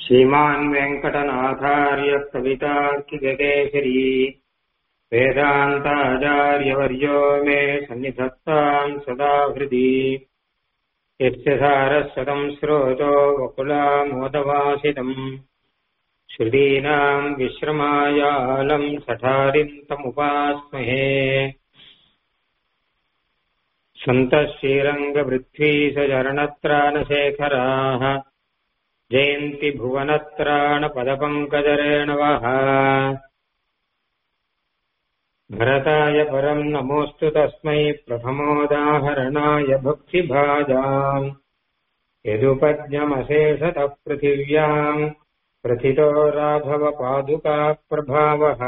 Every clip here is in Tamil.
श्रीमान् वेङ्कटनाथार्य कवितार्किककेसरी वेदान्ताचार्यवर्यो मे सन्निधत्ताम् सदा हृदि यस्य सारस्वतम् स्रोतो वकुलामोदवासितम् श्रुतीनाम् विश्रमायालम् सठारिम् तमुपास्महे सन्तः श्रीरङ्गपृथ्वीसचरणत्राणशेखराः जयन्ति भुवनत्राणपदपङ्कजरेणवः भरताय परम् नमोऽस्तु तस्मै प्रथमोदाहरणाय भक्तिभाजाम् यदुपद्यमशेषतः पृथिव्याम् प्रथितो राघवपादुकाप्रभावः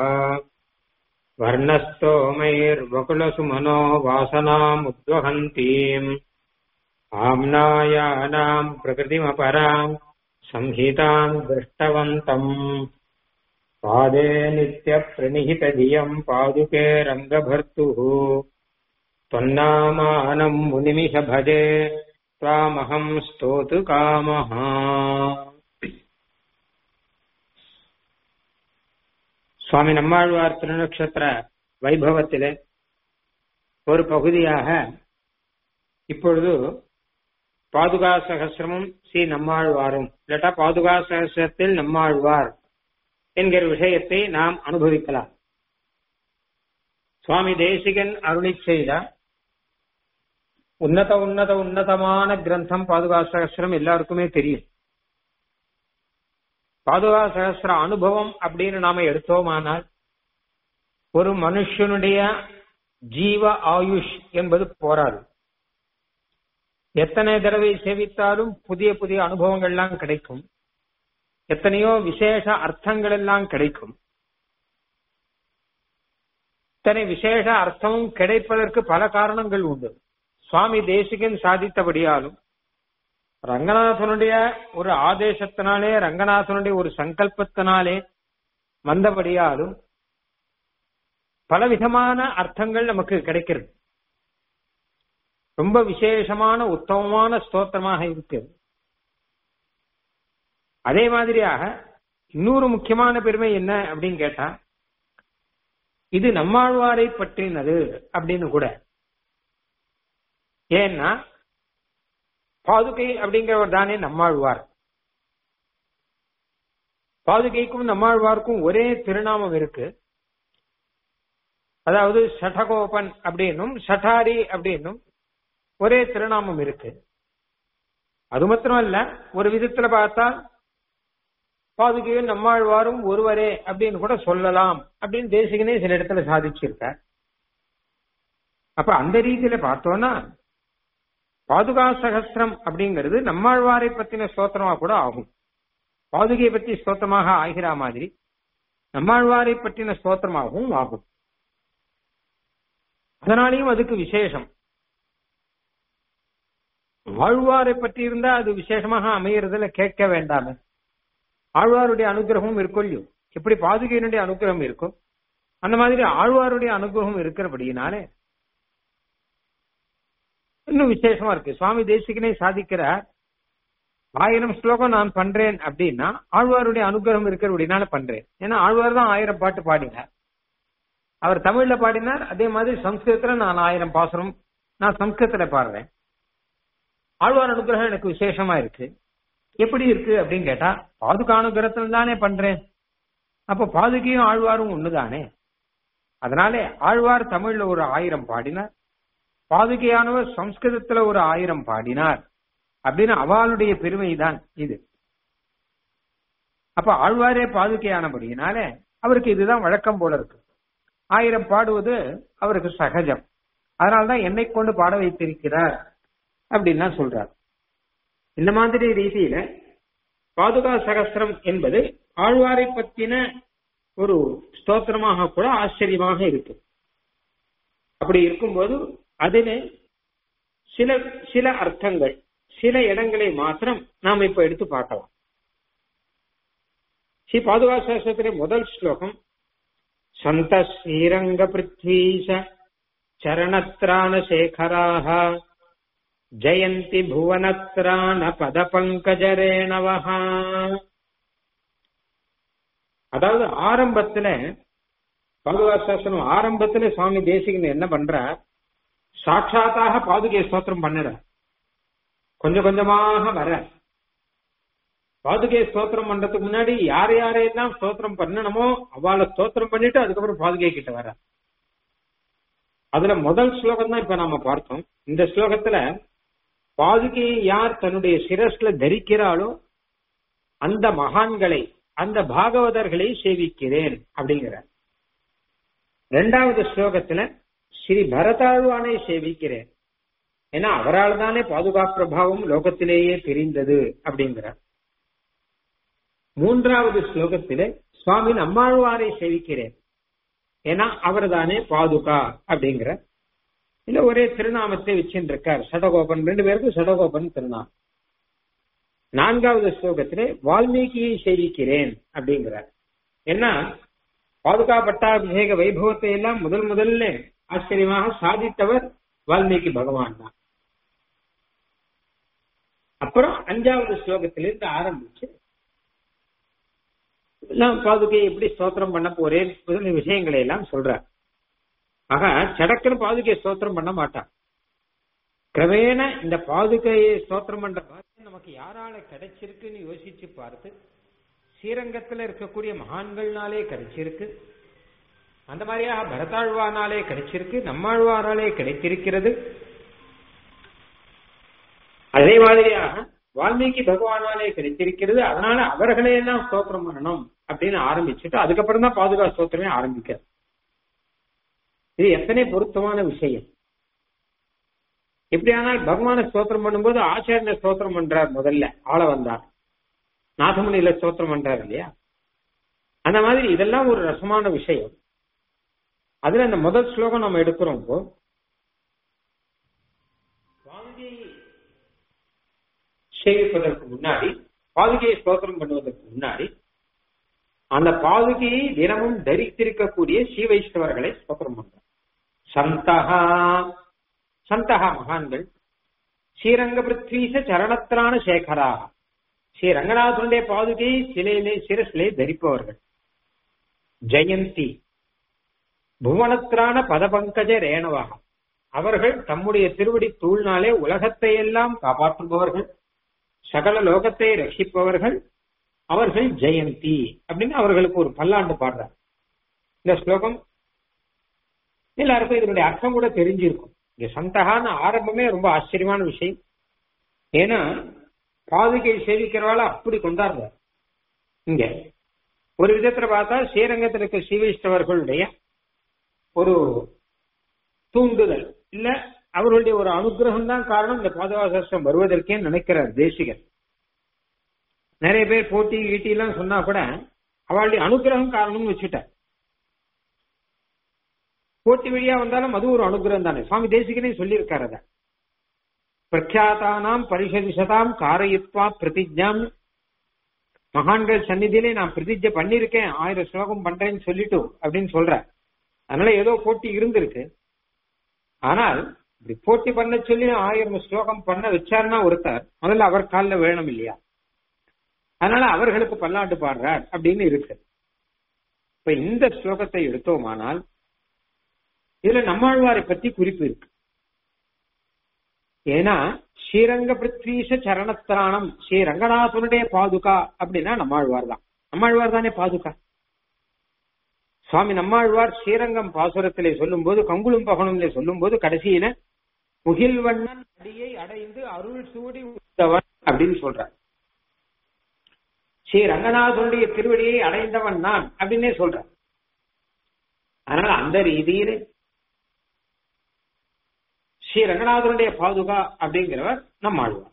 वर्णस्तोमैर्वकुलसुमनो वासनामुद्वहन्तीम् आम्नायानाम् प्रकृतिमपराम् संहिताम् दृष्टवन्तम् पादे नित्यप्रणिहितधियम् पादुके रङ्गभर्तुः त्वन्नामानम् मुनिमिष भजे त्वामहम् स्तोतु कामः சுவாமி நம்மாழ்வார் திருநக்ஷத்திர வைபவத்திலே ஒரு பகுதியாக இப்பொழுது பாதுகா சகசிரமும் ஸ்ரீ நம்மாழ்வாரும் இல்லாட்டா பாதுகா சகசிரத்தில் நம்மாழ்வார் என்கிற விஷயத்தை நாம் அனுபவிக்கலாம் சுவாமி தேசிகன் அருளி செய்த உன்னத உன்னத உன்னதமான கிரந்தம் பாதுகா சகசிரம் எல்லாருக்குமே தெரியும் பாதுகா சகசிர அனுபவம் அப்படின்னு நாம எடுத்தோமானால் ஒரு மனுஷனுடைய ஜீவ ஆயுஷ் என்பது போராது எத்தனை தடவை சேவித்தாலும் புதிய புதிய அனுபவங்கள்லாம் கிடைக்கும் எத்தனையோ விசேஷ அர்த்தங்கள் எல்லாம் கிடைக்கும் இத்தனை விசேஷ அர்த்தமும் கிடைப்பதற்கு பல காரணங்கள் உண்டு சுவாமி தேசிகன் சாதித்தபடியாலும் ரங்கநாதனுடைய ஒரு ஆதேசத்தினாலே ரங்கநாதனுடைய ஒரு சங்கல்பத்தினாலே வந்தபடியாலும் பலவிதமான அர்த்தங்கள் நமக்கு கிடைக்கிறது ரொம்ப விசேஷமான உத்தமமான ஸ்தோத்திரமாக இருக்கு அதே மாதிரியாக இன்னொரு முக்கியமான பெருமை என்ன அப்படின்னு கேட்டா இது நம்மாழ்வாரை பற்றினது அப்படின்னு கூட ஏன்னா பாதுகை அப்படிங்கிறவர் தானே நம்மாழ்வார் பாதுகைக்கும் நம்மாழ்வாருக்கும் ஒரே திருநாமம் இருக்கு அதாவது சடகோபன் அப்படின்னும் சட்டாரி அப்படின்னும் ஒரே திருநாமம் இருக்கு அது மாத்திரமல்ல ஒரு விதத்துல பார்த்தா பாதுகையும் நம்மாழ்வாரும் ஒருவரே அப்படின்னு கூட சொல்லலாம் அப்படின்னு தேசிகனே சில இடத்துல சாதிச்சிருக்கார் அப்ப அந்த ரீதியில பார்த்தோம்னா பாதுகா சகசிரம் அப்படிங்கிறது நம்மாழ்வாரை பத்தின ஸ்தோத்திரமா கூட ஆகும் பாதுகையை பத்தி ஸ்தோத்திரமாக ஆகிற மாதிரி நம்மாழ்வாரை பற்றின ஸ்தோத்திரமாகவும் ஆகும் அதனாலையும் அதுக்கு விசேஷம் ஆழ்வாரை பற்றி இருந்தா அது விசேஷமாக அமையறதுல கேட்க வேண்டாமே ஆழ்வாருடைய அனுகிரகமும் இருக்கும் எப்படி பாதுகையினுடைய அனுகிரகம் இருக்கும் அந்த மாதிரி ஆழ்வாருடைய அனுகிரகம் இருக்கிறபடியினாலே இன்னும் விசேஷமா இருக்கு சுவாமி தேசிகனை சாதிக்கிறார் ஆயிரம் ஸ்லோகம் நான் பண்றேன் அப்படின்னா ஆழ்வாருடைய அனுகிரகம் இருக்கிறபடினால பண்றேன் ஏன்னா ஆழ்வார் தான் ஆயிரம் பாட்டு பாடினார் அவர் தமிழ்ல பாடினார் அதே மாதிரி சம்ஸ்கிருதத்துல நான் ஆயிரம் பாசுரம் நான் சம்ஸ்கிருதத்துல பாடுறேன் ஆழ்வார் அனுகிரகம் எனக்கு விசேஷமா இருக்கு எப்படி இருக்கு அப்படின்னு கேட்டா பாதுகா அனுகிரகத்துல தானே பண்றேன் அப்ப பாதுகையும் ஆழ்வாரும் ஒண்ணுதானே அதனாலே ஆழ்வார் தமிழ்ல ஒரு ஆயிரம் பாடினார் பாதுகையானவர் சம்ஸ்கிருதத்துல ஒரு ஆயிரம் பாடினார் அப்படின்னு அவளுடைய பெருமை தான் இது அப்ப ஆழ்வாரே பாதுகையானபடியினால அவருக்கு இதுதான் வழக்கம் போல இருக்கு ஆயிரம் பாடுவது அவருக்கு சகஜம் அதனால்தான் என்னை கொண்டு பாட வைத்திருக்கிறார் அப்படின்னு சொல்றார் இந்த மாதிரி ரீதியில பாதுகா சகசிரம் என்பது ஆழ்வாரை பத்தின ஒரு ஸ்தோத்திரமாக கூட ஆச்சரியமாக இருக்கு அப்படி இருக்கும்போது அதில் சில சில அர்த்தங்கள் சில இடங்களை மாத்திரம் நாம் இப்ப எடுத்து பார்க்கலாம் ஸ்ரீ பாதுகா சாஸ்திரத்திலே முதல் ஸ்லோகம் சந்த ஸ்ரீரங்க பிருத்வீச சரணத்ராண சேகராக ஜெயந்தி புவனத்ராண பத பங்கஜரேணவஹ அதாவது ஆரம்பத்துல பாதுகா சாஸ்திரம் ஆரம்பத்துல சுவாமி தேசிகன் என்ன பண்றார் சாட்சாத்தாக பாதுகை ஸ்தோத்திரம் பண்ணற கொஞ்சம் கொஞ்சமாக வர பாதுகை ஸ்தோத்திரம் பண்றதுக்கு முன்னாடி யார் யாரையெல்லாம் ஸ்தோத்திரம் பண்ணணுமோ அவளை ஸ்தோத்திரம் பண்ணிட்டு அதுக்கப்புறம் பாதுகை கிட்ட வர அதுல முதல் ஸ்லோகம் தான் இப்ப நாம பார்த்தோம் இந்த ஸ்லோகத்துல பாதுகையை யார் தன்னுடைய சிரஸ்ல தரிக்கிறாளோ அந்த மகான்களை அந்த பாகவதர்களை சேவிக்கிறேன் அப்படிங்கிறார் இரண்டாவது ஸ்லோகத்துல ஸ்ரீ பரதாழ்வானை சேவிக்கிறேன் ஏன்னா அவரால் தானே பாதுகா பிரபாவம் லோகத்திலேயே தெரிந்தது அப்படிங்கிறார் மூன்றாவது ஸ்லோகத்திலே சுவாமி நம்மாழ்வாரை சேவிக்கிறேன் ஏன்னா அவர் தானே பாதுகா அப்படிங்கிற இல்ல ஒரே திருநாமத்தை வச்சுருக்கார் சடகோபன் ரெண்டு பேருக்கும் சடகோபன் திருநாமம் நான்காவது ஸ்லோகத்திலே வால்மீகியை சேவிக்கிறேன் அப்படிங்கிறார் ஏன்னா பாதுகா பட்டாபிஷேக வைபவத்தை எல்லாம் முதல் முதல்ல ஆச்சரியமாக சாதித்தவர் வால்மீகி பகவான் தான் அப்புறம் அஞ்சாவது ஸ்லோகத்திலிருந்து ஆரம்பிச்சு நான் பாதுகையை எப்படி ஸ்தோத்திரம் பண்ண போறேன் முதல் விஷயங்களை எல்லாம் சொல்றார் ஆக சடக்குன்னு பாதுகையை ஸ்தோத்திரம் பண்ண மாட்டான் கிரமேண இந்த பாதுகையை ஸ்தோத்திரம் பண்ற பாக்கியம் நமக்கு யாரால கிடைச்சிருக்குன்னு யோசிச்சு பார்த்து ஸ்ரீரங்கத்துல இருக்கக்கூடிய மகான்கள்னாலே கிடைச்சிருக்கு அந்த மாதிரியாக பரதாழ்வானாலே கிடைச்சிருக்கு நம்மாழ்வாராலே கிடைத்திருக்கிறது அதே மாதிரியாக வால்மீகி பகவானாலே கிடைத்திருக்கிறது அதனால அவர்களே எல்லாம் ஸ்தோத்திரம் பண்ணணும் அப்படின்னு ஆரம்பிச்சுட்டு அதுக்கப்புறம் தான் பாதுகா ஸ்தோத்திரமே ஆரம்பிக்க இது எத்தனை பொருத்தமான விஷயம் எப்படியானால் பகவான ஸ்தோத்திரம் பண்ணும்போது ஆச்சாரிய ஸ்தோத்திரம் பண்றார் முதல்ல ஆள வந்தார் நாதமுனியில ஸ்தோத்திரம் பண்றாரு இல்லையா அந்த மாதிரி இதெல்லாம் ஒரு ரசமான விஷயம் அதுல அந்த முதல் ஸ்லோகம் நம்ம எடுக்கிறோம் இப்போ சேவிப்பதற்கு முன்னாடி பாதுகையை ஸ்தோத்திரம் பண்ணுவதற்கு முன்னாடி அந்த பாதுகையை தினமும் தரித்திருக்கக்கூடிய ஸ்ரீ வைஷ்ணவர்களை ஸ்தோத்திரம் பண்றார் சந்தகா சந்தகா மகான்கள் ஸ்ரீரங்க பிருத்வீச சரணத்திரான சேகரா ஸ்ரீ ரங்கநாதனுடைய பாதுகையை சிலையிலே சிரசிலே தரிப்பவர்கள் ஜெயந்தி புவனத்திரான பதபங்கஜ ரேணவா அவர்கள் தம்முடைய திருவடி தூள்னாலே உலகத்தை எல்லாம் காப்பாற்றுபவர்கள் சகல லோகத்தை ரட்சிப்பவர்கள் அவர்கள் ஜெயந்தி அப்படின்னு அவர்களுக்கு ஒரு பல்லாண்டு பாடுறார் இந்த ஸ்லோகம் எல்லாருக்கும் இதனுடைய அர்த்தம் கூட தெரிஞ்சிருக்கும் இங்க சந்தகான ஆரம்பமே ரொம்ப ஆச்சரியமான விஷயம் ஏன்னா பாதுகை சேவிக்கிறவாள் அப்படி கொண்டாடுறார் இங்க ஒரு விதத்துல பார்த்தா ஸ்ரீரங்கத்தில் இருக்க ஸ்ரீவைஷ்ணவர்களுடைய ஒரு தூண்டுதல் இல்ல அவர்களுடைய ஒரு அனுகிரகம் தான் காரணம் இந்த பாதுகாசம் வருவதற்கே நினைக்கிறார் தேசிகன் நிறைய பேர் போட்டி ஈட்டி எல்லாம் சொன்னா கூட அவளுடைய அனுகிரகம் காரணம்னு வச்சுட்டார் போட்டி வழியா வந்தாலும் அது ஒரு அனுகிரகம் தானே சுவாமி தேசிகனே சொல்லியிருக்காரு அத பிரக்யாத்தானாம் பரிசதிசதாம் காரயித்வா பிரதிஜாம் மகான்கள் சந்நிதியிலே நான் பிரதிஜை பண்ணிருக்கேன் ஆயிரம் ஸ்லோகம் பண்றேன்னு சொல்லிட்டு அப்படின்னு சொல்ற அதனால ஏதோ போட்டி இருந்திருக்கு ஆனால் இப்படி போட்டி பண்ண சொல்லி ஆயிரம் ஸ்லோகம் பண்ண வச்சாருன்னா ஒருத்தர் முதல்ல அவர் காலில் வேணும் இல்லையா அதனால அவர்களுக்கு பல்லாண்டு பாடுறார் அப்படின்னு இருக்கு இப்ப இந்த ஸ்லோகத்தை எடுத்தோமானால் இதுல நம்மாழ்வாரை பத்தி குறிப்பு இருக்கு ஏன்னா ஸ்ரீரங்க பிருத்வீச சரணத்திராணம் ஸ்ரீ ரங்கநாதனுடைய பாதுகா அப்படின்னா நம்மாழ்வார் தான் நம்மாழ்வார் தானே பாதுகா சுவாமி நம்மாழ்வார் ஸ்ரீரங்கம் பாசுரத்திலே சொல்லும் போது கங்குளும் பகனும்ல சொல்லும் போது கடைசியில முகில்வண்ணன் அடியை அடைந்து அருள் சூடி உத்தவன் அப்படின்னு சொல்றார் ஸ்ரீ ரங்கநாதனுடைய திருவடியை அடைந்தவன் நான் அப்படின்னே சொல்றார் அதனால அந்த ரீதியில் ஸ்ரீ ரங்கநாதனுடைய பாதுகா அப்படிங்கிறவர் நம்மாழ்வார்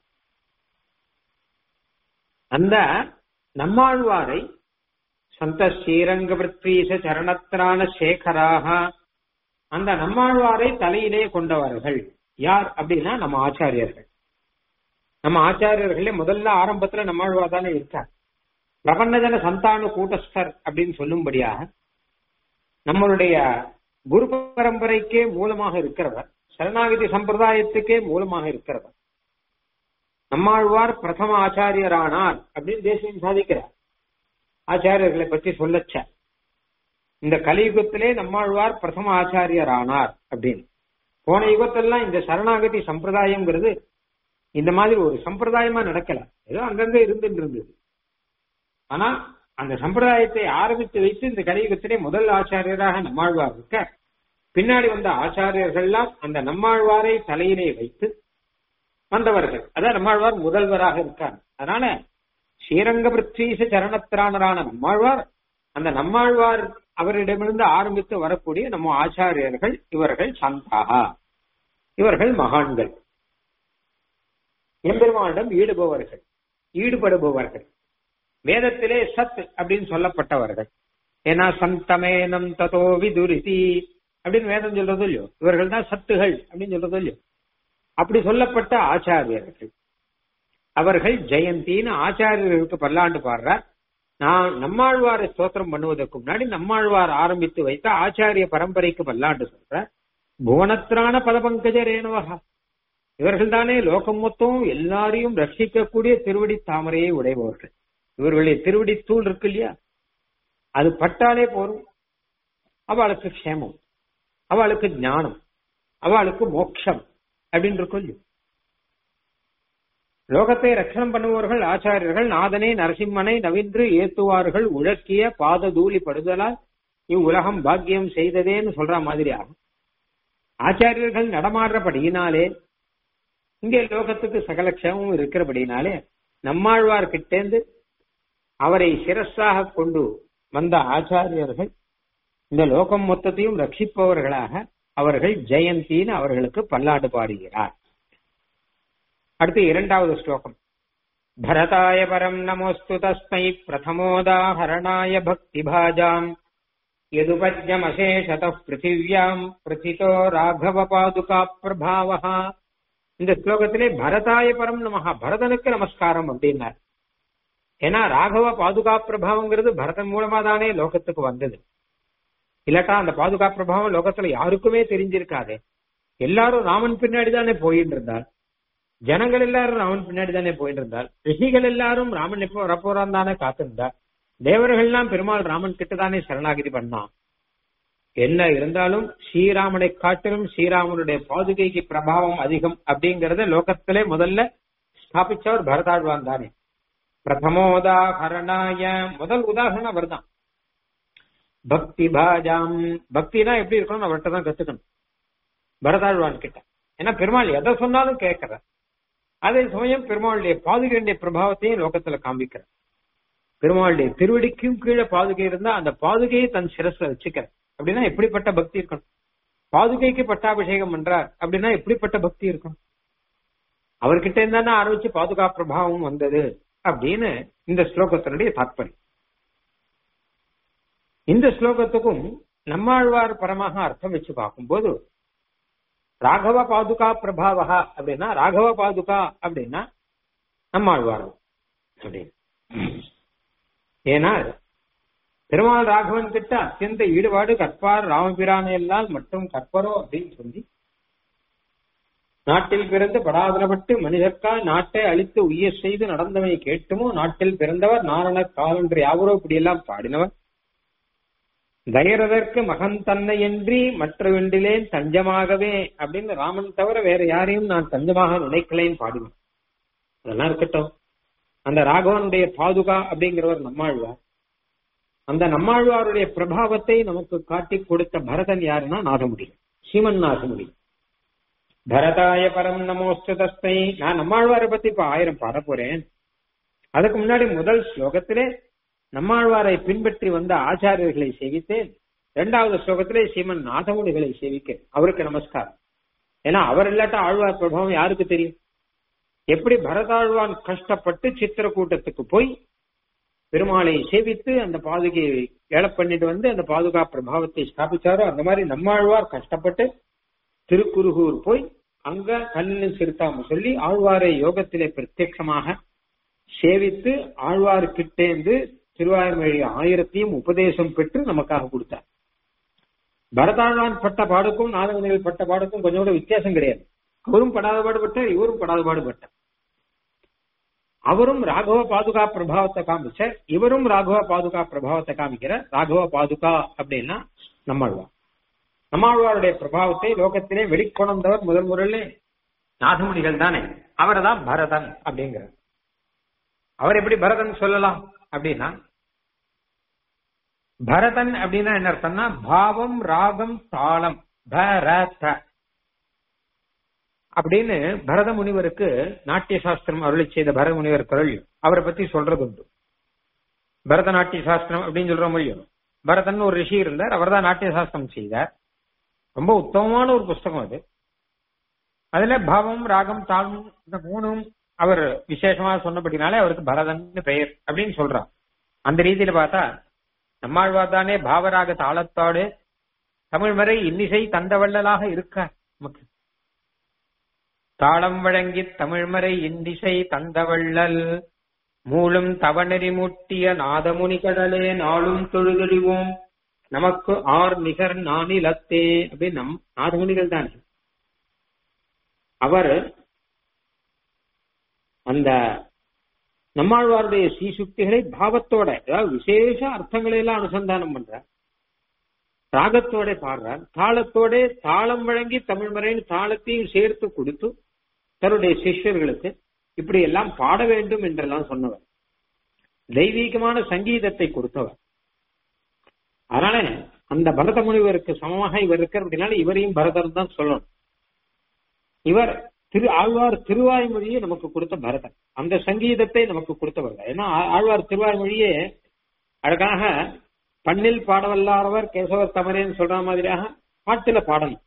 அந்த நம்மாழ்வாரை சந்த ஸ்ரீரங்க பிருத்வீச சரணத்திரான சேகராக அந்த நம்மாழ்வாரை தலையிலே கொண்டவர்கள் யார் அப்படின்னா நம்ம ஆச்சாரியர்கள் நம்ம ஆச்சாரியர்களே முதல்ல ஆரம்பத்துல நம்மாழ்வார் தானே இருக்கார் பிரபன்னஜன சந்தானு கூட்டஸ்தர் அப்படின்னு சொல்லும்படியாக நம்மளுடைய குரு பரம்பரைக்கே மூலமாக இருக்கிறவர் சரணாகதி சம்பிரதாயத்துக்கே மூலமாக இருக்கிறவர் நம்மாழ்வார் பிரதம ஆச்சாரியரானார் அப்படின்னு தேசியம் சாதிக்கிறார் ஆச்சாரியர்களை பற்றி சொல்லச்ச இந்த கலியுகத்திலே நம்மாழ்வார் பிரதம ஆச்சாரியர் ஆனார் அப்படின்னு போன யுகத்தெல்லாம் இந்த சரணாகதி சம்பிரதாயம்ங்கிறது இந்த மாதிரி ஒரு சம்பிரதாயமா நடக்கல ஏதோ அங்கங்க இருந்துட்டு இருந்தது ஆனா அந்த சம்பிரதாயத்தை ஆரம்பித்து வைத்து இந்த கலியுகத்திலே முதல் ஆச்சாரியராக நம்மாழ்வார் இருக்க பின்னாடி வந்த ஆச்சாரியர்கள்லாம் அந்த நம்மாழ்வாரை தலையிலே வைத்து வந்தவர்கள் அதான் நம்மாழ்வார் முதல்வராக இருக்கார் அதனால ஸ்ரீரங்க பிருத்வீச சரணத்திரானரான நம்மாழ்வார் அந்த நம்மாழ்வார் அவரிடமிருந்து ஆரம்பித்து வரக்கூடிய நம்ம ஆச்சாரியர்கள் இவர்கள் சந்தாகா இவர்கள் மகான்கள் எம்பெருமானிடம் ஈடுபவர்கள் ஈடுபடுபவர்கள் வேதத்திலே சத் அப்படின்னு சொல்லப்பட்டவர்கள் ஏன்னா சந்தமேனம் ததோ விதுரிதி அப்படின்னு வேதம் சொல்றது இல்லையோ இவர்கள் தான் சத்துகள் அப்படின்னு சொல்றது இல்லையோ அப்படி சொல்லப்பட்ட ஆச்சாரியர்கள் அவர்கள் ஜெயந்தின்னு ஆச்சாரியர்களுக்கு பல்லாண்டு பாடுறார் நான் நம்மாழ்வாரை ஸ்தோத்திரம் பண்ணுவதற்கு முன்னாடி நம்மாழ்வார் ஆரம்பித்து வைத்த ஆச்சாரிய பரம்பரைக்கு பல்லாண்டு சொல்ற புவனத்திரான பதபங்கஜ ரேணுவகா இவர்கள் தானே லோகம் மொத்தம் எல்லாரையும் ரட்சிக்கக்கூடிய திருவடி தாமரையை உடையவர்கள் இவர்களுடைய திருவடி தூள் இருக்கு இல்லையா அது பட்டாலே போரும் அவளுக்கு க்ஷேமம் அவளுக்கு ஞானம் அவளுக்கு மோட்சம் அப்படின்னு இருக்கும் இல்லையோ லோகத்தை ரட்சணம் பண்ணுபவர்கள் ஆச்சாரியர்கள் நாதனே நரசிம்மனை நவின்று ஏத்துவார்கள் உழக்கிய பாத தூளி படுதலால் இவ்வுலகம் பாக்கியம் செய்ததேன்னு சொல்ற மாதிரி ஆகும் ஆச்சாரியர்கள் நடமாடுறபடியினாலே இங்கே லோகத்துக்கு சகல க்ஷேமம் இருக்கிறபடினாலே நம்மாழ்வார் கிட்டேந்து அவரை சிரஸாக கொண்டு வந்த ஆச்சாரியர்கள் இந்த லோகம் மொத்தத்தையும் ரட்சிப்பவர்களாக அவர்கள் ஜெயந்தின்னு அவர்களுக்கு பல்லாண்டு பாடுகிறார் அடுத்து இரண்டாவது ஸ்லோகம் பரதாய பரம் நமோஸ்து தஸ்மை பிரதமோதாஹரணாய பக்தி பாஜாம் யதுபஜ்யமசேஷத பிருத்திவியாம் பிரதிதோ ராகவ பாதுகா பிரபாவா இந்த ஸ்லோகத்திலே பரதாய பரம் நமஹா பரதனுக்கு நமஸ்காரம் அப்படின்னார் ஏன்னா ராகவ பாதுகா பிரபாவங்கிறது பரதன் மூலமா தானே லோகத்துக்கு வந்தது இல்லாட்டா அந்த பாதுகா பிரபாவம் லோகத்துல யாருக்குமே தெரிஞ்சிருக்காதே எல்லாரும் ராமன் பின்னாடி தானே போயிட்டு இருந்தார் ஜனங்கள் எல்லாரும் ராமன் பின்னாடி தானே போயிட்டு இருந்தார் ரிஷிகள் எல்லாரும் ராமன் எப்போ வரப்போறான் தானே காத்திருந்தார் தேவர்கள்லாம் பெருமாள் ராமன் கிட்ட தானே சரணாகிதி பண்ணான் என்ன இருந்தாலும் ஸ்ரீராமனை காட்டிலும் ஸ்ரீராமனுடைய பாதுகைக்கு பிரபாவம் அதிகம் அப்படிங்கறத லோகத்திலே முதல்ல ஸ்தாபிச்சவர் பரதாழ்வான் தானே பிரதமோதாகரணாய முதல் உதாரணம் அவர்தான் பக்தி பாஜாம் பக்தினா எப்படி இருக்கணும் அவர்கிட்ட தான் கத்துக்கணும் பரதாழ்வான் கிட்ட ஏன்னா பெருமாள் எதை சொன்னாலும் கேட்கிற அதே சமயம் பெருமாளுடைய பாதுகையுடைய பிரபாவத்தையும் லோகத்துல காண்பிக்கிற பெருமாளுடைய திருவடிக்கும் கீழே பாதுகை இருந்தா அந்த பாதுகையை தன் சிரஸ்ல வச்சுக்கிற அப்படின்னா எப்படிப்பட்ட பக்தி இருக்கணும் பாதுகைக்கு பட்டாபிஷேகம் பண்றார் அப்படின்னா எப்படிப்பட்ட பக்தி இருக்கும் அவர்கிட்ட இருந்தானே ஆரம்பிச்சு பாதுகா பிரபாவம் வந்தது அப்படின்னு இந்த ஸ்லோகத்தினுடைய தாற்பயம் இந்த ஸ்லோகத்துக்கும் நம்மாழ்வார் பரமாக அர்த்தம் வச்சு பார்க்கும்போது ராகவ பாதுகா பிரபாவகா அப்படின்னா ராகவ பாதுகா அப்படின்னா நம்மாழ்வார் அப்படின்னு ஏன்னா பெருமாள் ராகவன் கிட்ட அத்தியந்த ஈடுபாடு கற்பார் ராமபிரான எல்லாம் மட்டும் கற்பரோ அப்படின்னு சொல்லி நாட்டில் பிறந்து படாதனப்பட்டு மனிதர்க்கா நாட்டை அழித்து உய்ய செய்து நடந்தவை கேட்டுமோ நாட்டில் பிறந்தவர் நாரண காலன்று யாவரோ இப்படியெல்லாம் பாடினவர் தயரதற்கு மகன் தன்னையன்றி மற்ற வெண்டிலேன் தஞ்சமாகவே அப்படின்னு ராமன் தவிர வேற யாரையும் நான் தஞ்சமாக நினைக்கலேன்னு பாடினேன் அதெல்லாம் இருக்கட்டும் அந்த ராகவனுடைய பாதுகா அப்படிங்கிறவர் நம்மாழ்வார் அந்த நம்மாழ்வாருடைய பிரபாவத்தை நமக்கு காட்டி கொடுத்த பரதன் யாருன்னா நாதமுடி சீமன் நாதமுடி பரதாய பரம் நமோஸ்து தஸ்மை நான் நம்மாழ்வாரை பத்தி இப்ப ஆயிரம் பாட போறேன் அதுக்கு முன்னாடி முதல் ஸ்லோகத்திலே நம்மாழ்வாரை பின்பற்றி வந்த ஆச்சாரியர்களை சேவித்தேன் இரண்டாவது ஸ்லோகத்திலே சீமன் நாதமுடிகளை சேவிக்க அவருக்கு நமஸ்காரம் ஏன்னா அவர் இல்லாட்ட ஆழ்வார் பிரபாவம் யாருக்கு தெரியும் எப்படி பரதாழ்வான் கஷ்டப்பட்டு சித்திரக்கூட்டத்துக்கு போய் பெருமாளை சேவித்து அந்த பாதுகையை ஏழ பண்ணிட்டு வந்து அந்த பாதுகா பிரபாவத்தை ஸ்தாபிச்சாரோ அந்த மாதிரி நம்மாழ்வார் கஷ்டப்பட்டு திருக்குறுகூர் போய் அங்க கண்ணு சிறுத்தாம சொல்லி ஆழ்வாரை யோகத்திலே பிரத்யட்சமாக சேவித்து ஆழ்வார்கிட்டேந்து திருவாய்மொழி ஆயிரத்தையும் உபதேசம் பெற்று நமக்காக கொடுத்தார் பரதாழ்வான் பட்ட பாடுக்கும் நாதகனிகள் பட்ட பாடுக்கும் கொஞ்சம் கூட வித்தியாசம் கிடையாது அவரும் படாத பாடுபட்டார் இவரும் படாத பாடுபட்டார் அவரும் ராகவ பாதுகா பிரபாவத்தை காமிச்சார் இவரும் ராகவ பாதுகா பிரபாவத்தை காமிக்கிற ராகவ பாதுகா அப்படின்னா நம்மாழ்வார் நம்மாழ்வாருடைய பிரபாவத்தை லோகத்திலே வெளிக்கொணர்ந்தவர் முதல் முறையிலே நாதமுனிகள் தானே அவரை தான் பரதன் அப்படிங்கிறார் அவர் எப்படி பரதன் சொல்லலாம் அப்படின்னா பரதன் அப்படின்னா என்ன அர்த்தம்னா பாவம் ராகம் தாளம் பரத அப்படின்னு பரத முனிவருக்கு நாட்டிய சாஸ்திரம் அருளி செய்த பரத முனிவர் குரல் அவரை பத்தி சொல்றது உண்டு பரதநாட்டிய சாஸ்திரம் அப்படின்னு சொல்ற முடியும் பரதன் ஒரு ரிஷி இருந்தார் அவர் தான் நாட்டிய சாஸ்திரம் செய்தார் ரொம்ப உத்தமமான ஒரு புஸ்தகம் அது அதுல பாவம் ராகம் தாளம் இந்த மூணும் அவர் விசேஷமா சொன்னபடினாலே அவருக்கு பரதன் பெயர் அப்படின்னு சொல்றார் அந்த ரீதியில பார்த்தா நம்மாழ்வார் தானே பாவராக தாளத்தோடு தமிழ் மறை இன்னிசை தந்தவள்ளலாக இருக்க நமக்கு தாளம் வழங்கி தமிழ்மறை இந்திசை தந்தவள்ளல் மூலும் தவநெறி முட்டிய நாதமுனி கடலே நாளும் தொழுதறிவோம் நமக்கு ஆர் நிகர் நானிலத்தே அப்படின்னு நம் நாதமுனிகள் தானே அவர் அந்த நம்மாழ்வாருடைய சீசுக்திகளை பாவத்தோட அதாவது விசேஷ அர்த்தங்களை எல்லாம் அனுசந்தானம் பண்றார் ராகத்தோட பாடுறார் தாளத்தோட தாளம் வழங்கி தமிழ் மறையின் தாளத்தையும் சேர்த்து கொடுத்து தன்னுடைய சிஷ்யர்களுக்கு இப்படி எல்லாம் பாட வேண்டும் என்றெல்லாம் சொன்னவர் தெய்வீகமான சங்கீதத்தை கொடுத்தவர் அதனால அந்த பரத முனிவருக்கு சமமாக இவர் இருக்கார் அப்படின்னால இவரையும் பரதன் தான் சொல்லணும் இவர் திரு ஆழ்வார் திருவாய்மொழியை நமக்கு கொடுத்த பரதன் அந்த சங்கீதத்தை நமக்கு கொடுத்தவர் ஏன்னா ஆழ்வார் திருவாய்மொழியே அழகாக பண்ணில் பாடவல்லாரவர் கேசவர் தமரேன்னு சொல்ற மாதிரியாக பாட்டுல பாடணும்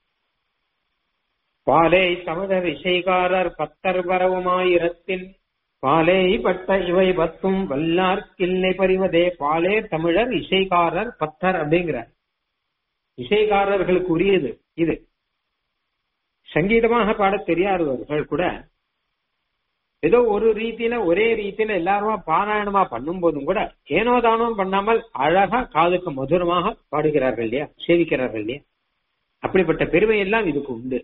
பாலை தமிழர் இசைகாரர் பத்தர் வரவுமாயிரத்தின் பாலை பட்ட இவை பத்தும் வல்லார் கிள்ளை பறிவதே பாலே தமிழர் இசைக்காரர் பத்தர் அப்படிங்கிறார் இசைக்காரர்களுக்கு உரியது இது சங்கீதமாக பாட தெரியாதவர்கள் கூட ஏதோ ஒரு ரீதியில ஒரே ரீதியில எல்லாருமா பாராயணமா பண்ணும் போதும் கூட ஏனோ தானம் பண்ணாமல் அழகா காதுக்கு மதுரமாக பாடுகிறார்கள் இல்லையா சேவிக்கிறார்கள் இல்லையா அப்படிப்பட்ட பெருமை எல்லாம் இதுக்கு உண்டு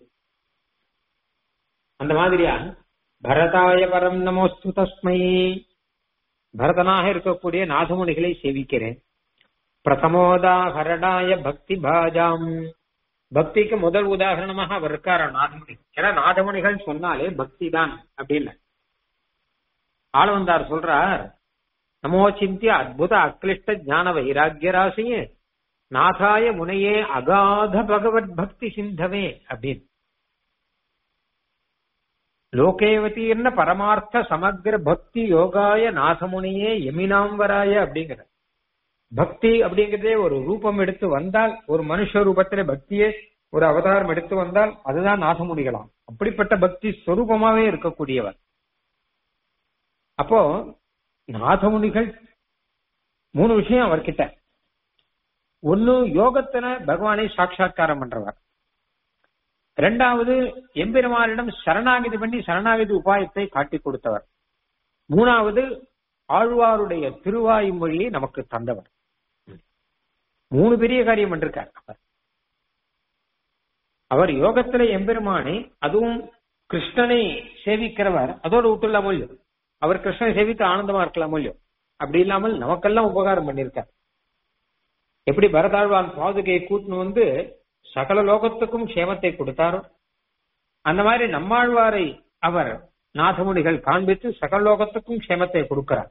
அந்த மாதிரியா பரதாய பரம் நமோஸ்து தஸ்மை பரதனாக இருக்கக்கூடிய நாதமுனிகளை சேவிக்கிறேன் பிரதமோதாகரணாய பக்தி பாஜாம் பக்திக்கு முதல் உதாரணமாக அவர் இருக்கார நாதமுனி ஏன்னா நாதமுனிகள் சொன்னாலே பக்தி தான் அப்படின்னு ஆளவந்தார் சொல்றார் நமோ சிந்திய அத்புத அக்லிஷ்ட ஞான வைராக்கிய ராசியே நாதாய முனையே அகாத பகவத் பக்தி சிந்தவே அப்படின்னு லோகேவதீர்ண பரமார்த்த சமக்ர பக்தி யோகாய நாதமுனியே எமினாம்பராய அப்படிங்கிற பக்தி அப்படிங்கிறதே ஒரு ரூபம் எடுத்து வந்தால் ஒரு மனுஷ ரூபத்தில பக்தியே ஒரு அவதாரம் எடுத்து வந்தால் அதுதான் நாசமுடிகளாம் அப்படிப்பட்ட பக்தி ஸ்வரூபமாவே இருக்கக்கூடியவர் அப்போ நாதமுனிகள் மூணு விஷயம் அவர்கிட்ட ஒன்னு யோகத்தின பகவானை சாட்சா்காரம் பண்றவர் ரெண்டாவது எம்பெருமானிடம் சரணாகிதி பண்ணி சரணாகிதி உபாயத்தை காட்டி கொடுத்தவர் மூணாவது ஆழ்வாருடைய திருவாய் மொழியை நமக்கு தந்தவர் மூணு பெரிய காரியம் பண்ணிருக்கார் அவர் அவர் யோகத்துல எம்பெருமானை அதுவும் கிருஷ்ணனை சேவிக்கிறவர் அதோட விட்டுள்ள மூலியம் அவர் கிருஷ்ணனை சேவித்து ஆனந்தமா இருக்கலாம் மூலியம் அப்படி இல்லாமல் நமக்கெல்லாம் உபகாரம் பண்ணிருக்கார் எப்படி பரதாழ்வான் பாதுகையை கூட்டின்னு வந்து சகல லோகத்துக்கும் க்ஷேமத்தை கொடுத்தாரோ அந்த மாதிரி நம்மாழ்வாரை அவர் நாதமுனிகள் காண்பித்து சகல லோகத்துக்கும் க்ஷேமத்தை கொடுக்கிறார்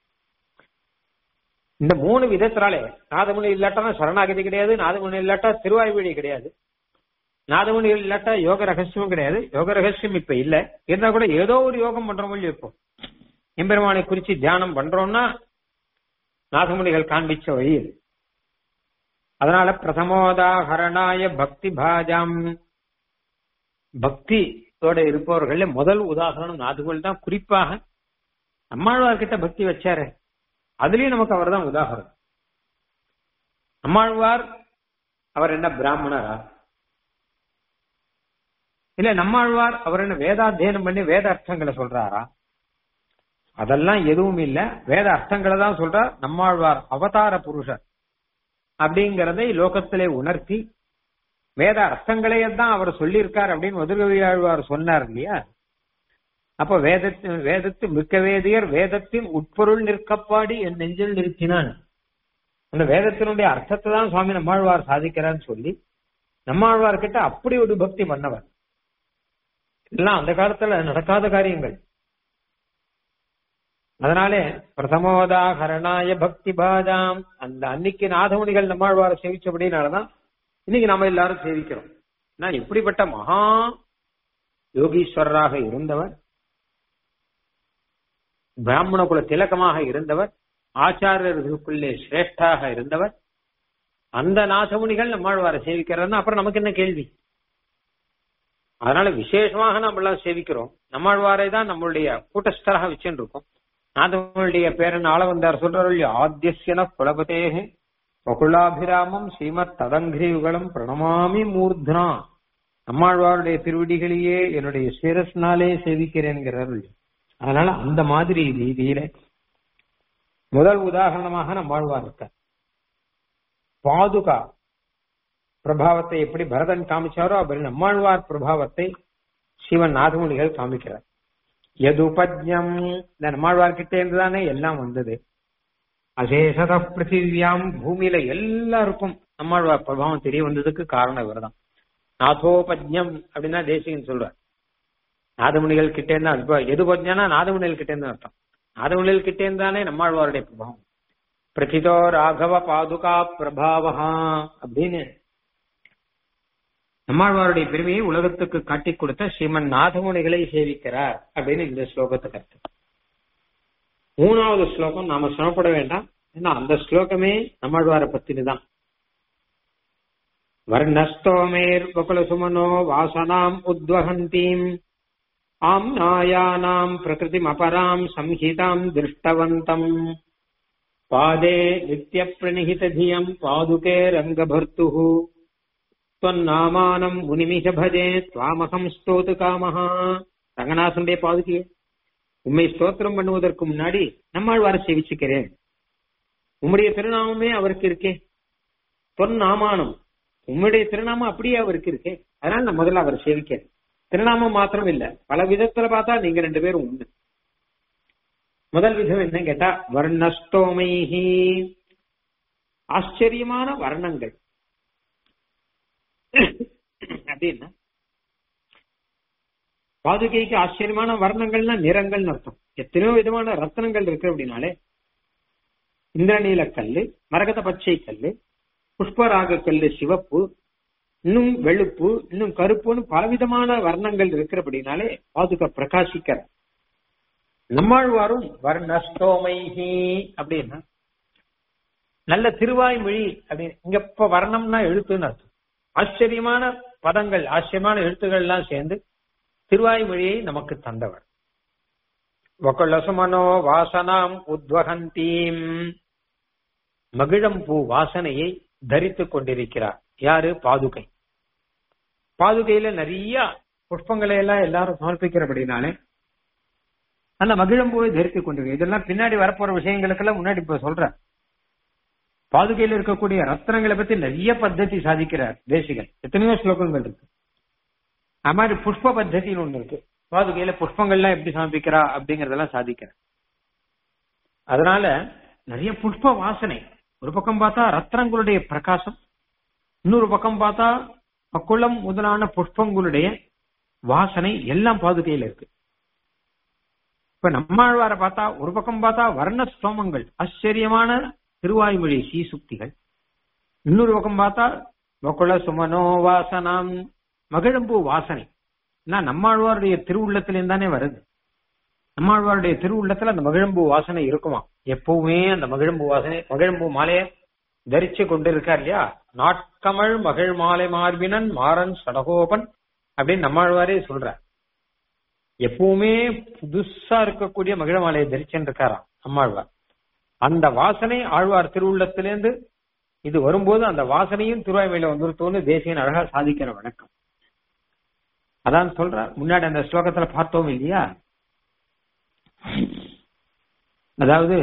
இந்த மூணு விதத்தினாலே நாதமுனி இல்லாட்டா சரணாகதி கிடையாது நாதமுனி இல்லாட்டா திருவாய்மொழி கிடையாது நாதமுனி இல்லாட்டா யோக ரகசியமும் கிடையாது யோக ரகசியம் இப்ப இல்ல இருந்தா கூட ஏதோ ஒரு யோகம் பண்றோம் இப்போ எம்பெருமானை குறிச்சு தியானம் பண்றோம்னா நாதமுனிகள் காண்பிச்ச வழி இது அதனால பிரதமோதாகரணாய பக்தி பாஜாம் பக்தியோட இருப்பவர்கள முதல் உதாரணம் நாதுகள் தான் குறிப்பாக நம்மாழ்வார் கிட்ட பக்தி வச்சாரு அதுலயும் நமக்கு அவர் தான் உதாரணம் நம்மாழ்வார் அவர் என்ன பிராமணரா இல்ல நம்மாழ்வார் அவர் என்ன வேதாத்தியனம் பண்ணி வேத அர்த்தங்களை சொல்றாரா அதெல்லாம் எதுவும் இல்ல வேத அர்த்தங்களை தான் சொல்றார் நம்மாழ்வார் அவதார புருஷர் அப்படிங்கறதை லோகத்திலே உணர்த்தி வேத அர்த்தங்களையே தான் அவர் சொல்லியிருக்கார் அப்படின்னு மதுரகவி ஆழ்வார் சொன்னார் இல்லையா அப்ப வேதத்தின் வேதத்து மிக்க வேதியர் வேதத்தின் உட்பொருள் நிற்கப்பாடி என் நெஞ்சில் நிறுத்தினான் அந்த வேதத்தினுடைய அர்த்தத்தை தான் சுவாமி நம்மாழ்வார் சாதிக்கிறான்னு சொல்லி நம்மாழ்வார் கிட்ட அப்படி ஒரு பக்தி பண்ணவர் எல்லாம் அந்த காலத்துல நடக்காத காரியங்கள் அதனாலே பிரதமோதாகரணாய பக்தி பாஜாம் அந்த அன்னைக்கு நாதமுனிகள் நம்மாழ்வார சேவிச்சபடினாலதான் இன்னைக்கு நாம எல்லாரும் சேவிக்கிறோம் நான் எப்படிப்பட்ட மகா யோகீஸ்வரராக இருந்தவர் பிராமண குல திலகமாக இருந்தவர் ஆச்சாரியர்களுக்குள்ளே சிரேஷ்டாக இருந்தவர் அந்த நாதமுனிகள் நம்மாழ்வார சேவிக்கிறார்னா அப்புறம் நமக்கு என்ன கேள்வி அதனால விசேஷமாக நம்ம எல்லாம் சேவிக்கிறோம் நம்மாழ்வாரை தான் நம்மளுடைய கூட்டஸ்தராக வச்சுட்டு இருக்கோம் நாதமுடைய பேரன் ஆள வந்தார் சொல்றாரு ஆத்தியசன குலபதேகே வகுலாபிராமம் ஸ்ரீமத் ததங்கிரியுகளும் பிரணமாமி மூர்த்னா நம்மாழ்வாருடைய திருவடிகளையே என்னுடைய சிரஸ்னாலே சேவிக்கிறேன்கிறார் அதனால அந்த மாதிரி ரீதியில முதல் உதாரணமாக நம்மாழ்வார் இருக்கார் பாதுகா பிரபாவத்தை எப்படி பரதன் காமிச்சாரோ அப்படி நம்மாழ்வார் பிரபாவத்தை சிவன் நாதமுனிகள் காமிக்கிறார் எதுபஜ்யம் இந்த நம்மாழ்வார்கிட்ட இருந்துதானே எல்லாம் வந்தது அசேஷத பிருத்திவியாம் பூமியில எல்லாருக்கும் நம்மாழ்வார் பிரபாவம் தெரிய வந்ததுக்கு காரணம் இவர்தான் நாதோபஜ்யம் அப்படின்னா தேசிகன் சொல்றார் நாதமுனிகள் கிட்டே இருந்தா இப்ப எதுபஜ்யனா நாதமுனிகள் கிட்டே இருந்து அர்த்தம் நாதமுனிகள் கிட்டே இருந்தானே நம்மாழ்வாருடைய பிரபாவம் பிரதிதோ ராகவ பாதுகா பிரபாவஹா அப்படின்னு நம்மாழ்வாருடைய பெருமையை உலகத்துக்கு காட்டிக் கொடுத்த ஸ்ரீமன் நாதமுனிகளை சேவிக்கிறார் அப்படின்னு இந்த ஸ்லோகத்துக்கு அர்த்தம் மூணாவது ஸ்லோகம் நாம சிரமப்பட வேண்டாம் ஏன்னா அந்த ஸ்லோகமே நம்மாழ்வாரை பத்தினு தான் வர்ணஸ்தோமேர் சுமனோ வாசனாம் உத்வகந்தீம் ஆம் நாயானாம் பிரகிருதிம் அபராம் சம்ஹிதாம் திருஷ்டவந்தம் பாதே நித்ய பிரணிஹித தியம் பாதுகே ரங்கபர்த்துஹு தொன்னாமானம் முனிமிஷ பஜே துவாமகம் ஸ்தோது காமஹா ரங்கநாசனுடைய பாதுகையே உண்மை ஸ்தோத்திரம் பண்ணுவதற்கு முன்னாடி நம்மாழ்வார சேவிச்சுக்கிறேன் உம்முடைய திருநாமமே அவருக்கு இருக்கே தொன் நாமானம் உம்முடைய திருநாமம் அப்படியே அவருக்கு இருக்கே அதனால நான் முதல்ல அவர் சேவிக்கிறேன் திருநாமம் மாத்திரம் இல்ல பல விதத்துல பார்த்தா நீங்க ரெண்டு பேரும் உண்டு முதல் விதம் என்ன கேட்டா வர்ணஸ்தோமைஹி ஆச்சரியமான வர்ணங்கள் அப்படின்னா பாதுகைக்கு ஆச்சரியமான வர்ணங்கள்னா நிறங்கள்னு அர்த்தம் எத்தனையோ விதமான ரத்தனங்கள் இருக்கு அப்படின்னாலே இந்திரநீல கல்லு மரகத பச்சை கல்லு புஷ்பராக கல்லு சிவப்பு இன்னும் வெளுப்பு இன்னும் கருப்புன்னு பலவிதமான வர்ணங்கள் இருக்கிறபடினாலே பாதுகா பிரகாசிக்கிற நம்மாழ்வாரும் வர்ணஸ்தோமைஹி அப்படின்னா நல்ல திருவாய்மொழி அப்படின்னு இங்க இப்ப வர்ணம்னா எழுத்துன்னு அர்த்தம் ஆச்சரியமான பதங்கள் ஆச்சரியமான எழுத்துக்கள் எல்லாம் சேர்ந்து திருவாய்மொழியை நமக்கு தந்தவர் வகுலசுமனோ வாசனாம் உத்வகந்தீம் மகிழம்பூ வாசனையை தரித்துக் கொண்டிருக்கிறார் யாரு பாதுகை பாதுகையில நிறைய புஷ்பங்களை எல்லாம் எல்லாரும் சமர்ப்பிக்கிறபடினாலே அந்த மகிழம்பூவை தரித்துக் கொண்டிருக்க இதெல்லாம் பின்னாடி வரப்போற விஷயங்களுக்கெல்லாம் முன்னாடி இப்ப சொல்றேன் பாதுகையில் இருக்கக்கூடிய ரத்னங்களை பத்தி நிறைய பத்ததி சாதிக்கிறார் தேசிகன் எத்தனையோ ஸ்லோகங்கள் இருக்கு அது மாதிரி புஷ்ப பத்ததின்னு ஒண்ணு இருக்கு பாதுகையில புஷ்பங்கள்லாம் எப்படி சமர்ப்பிக்கிறா அப்படிங்கறதெல்லாம் சாதிக்கிறார் அதனால நிறைய புஷ்ப வாசனை ஒரு பக்கம் பார்த்தா ரத்னங்களுடைய பிரகாசம் இன்னொரு பக்கம் பார்த்தா பக்குளம் முதலான புஷ்பங்களுடைய வாசனை எல்லாம் பாதுகையில இருக்கு இப்ப நம்மாழ்வார பார்த்தா ஒரு பக்கம் பார்த்தா வர்ண ஸ்தோமங்கள் ஆச்சரியமான திருவாய்மொழி சீசுக்திகள் இன்னொரு பக்கம் பார்த்தா வக்குள சுமனோ வாசனம் மகிழம்பூ வாசனை நம்மாழ்வாருடைய திருவுள்ளத்திலேருந்து தானே வருது நம்மாழ்வாருடைய திருவுள்ளத்துல அந்த மகிழம்பூ வாசனை இருக்குமா எப்பவுமே அந்த மகிழம்பூ வாசனை மகிழம்பூ மாலையை தரிச்சு கொண்டு இருக்கார் இல்லையா நாட்கமழ் மகிழ் மாலை மார்பினன் மாறன் சடகோபன் அப்படின்னு நம்மாழ்வாரே சொல்ற எப்பவுமே புதுசா இருக்கக்கூடிய மகிழ மாலையை தரிச்சுன்னு இருக்காராம் நம்மாழ்வார் அந்த வாசனை ஆழ்வார் திருவுள்ளத்திலேருந்து இது வரும்போது அந்த வாசனையும் திருவாய்மையில வந்துருத்தோன்னு தேசியன் அழகா சாதிக்கிற வணக்கம் அதான் சொல்ற முன்னாடி அந்த ஸ்லோகத்துல பார்த்தோம் இல்லையா அதாவது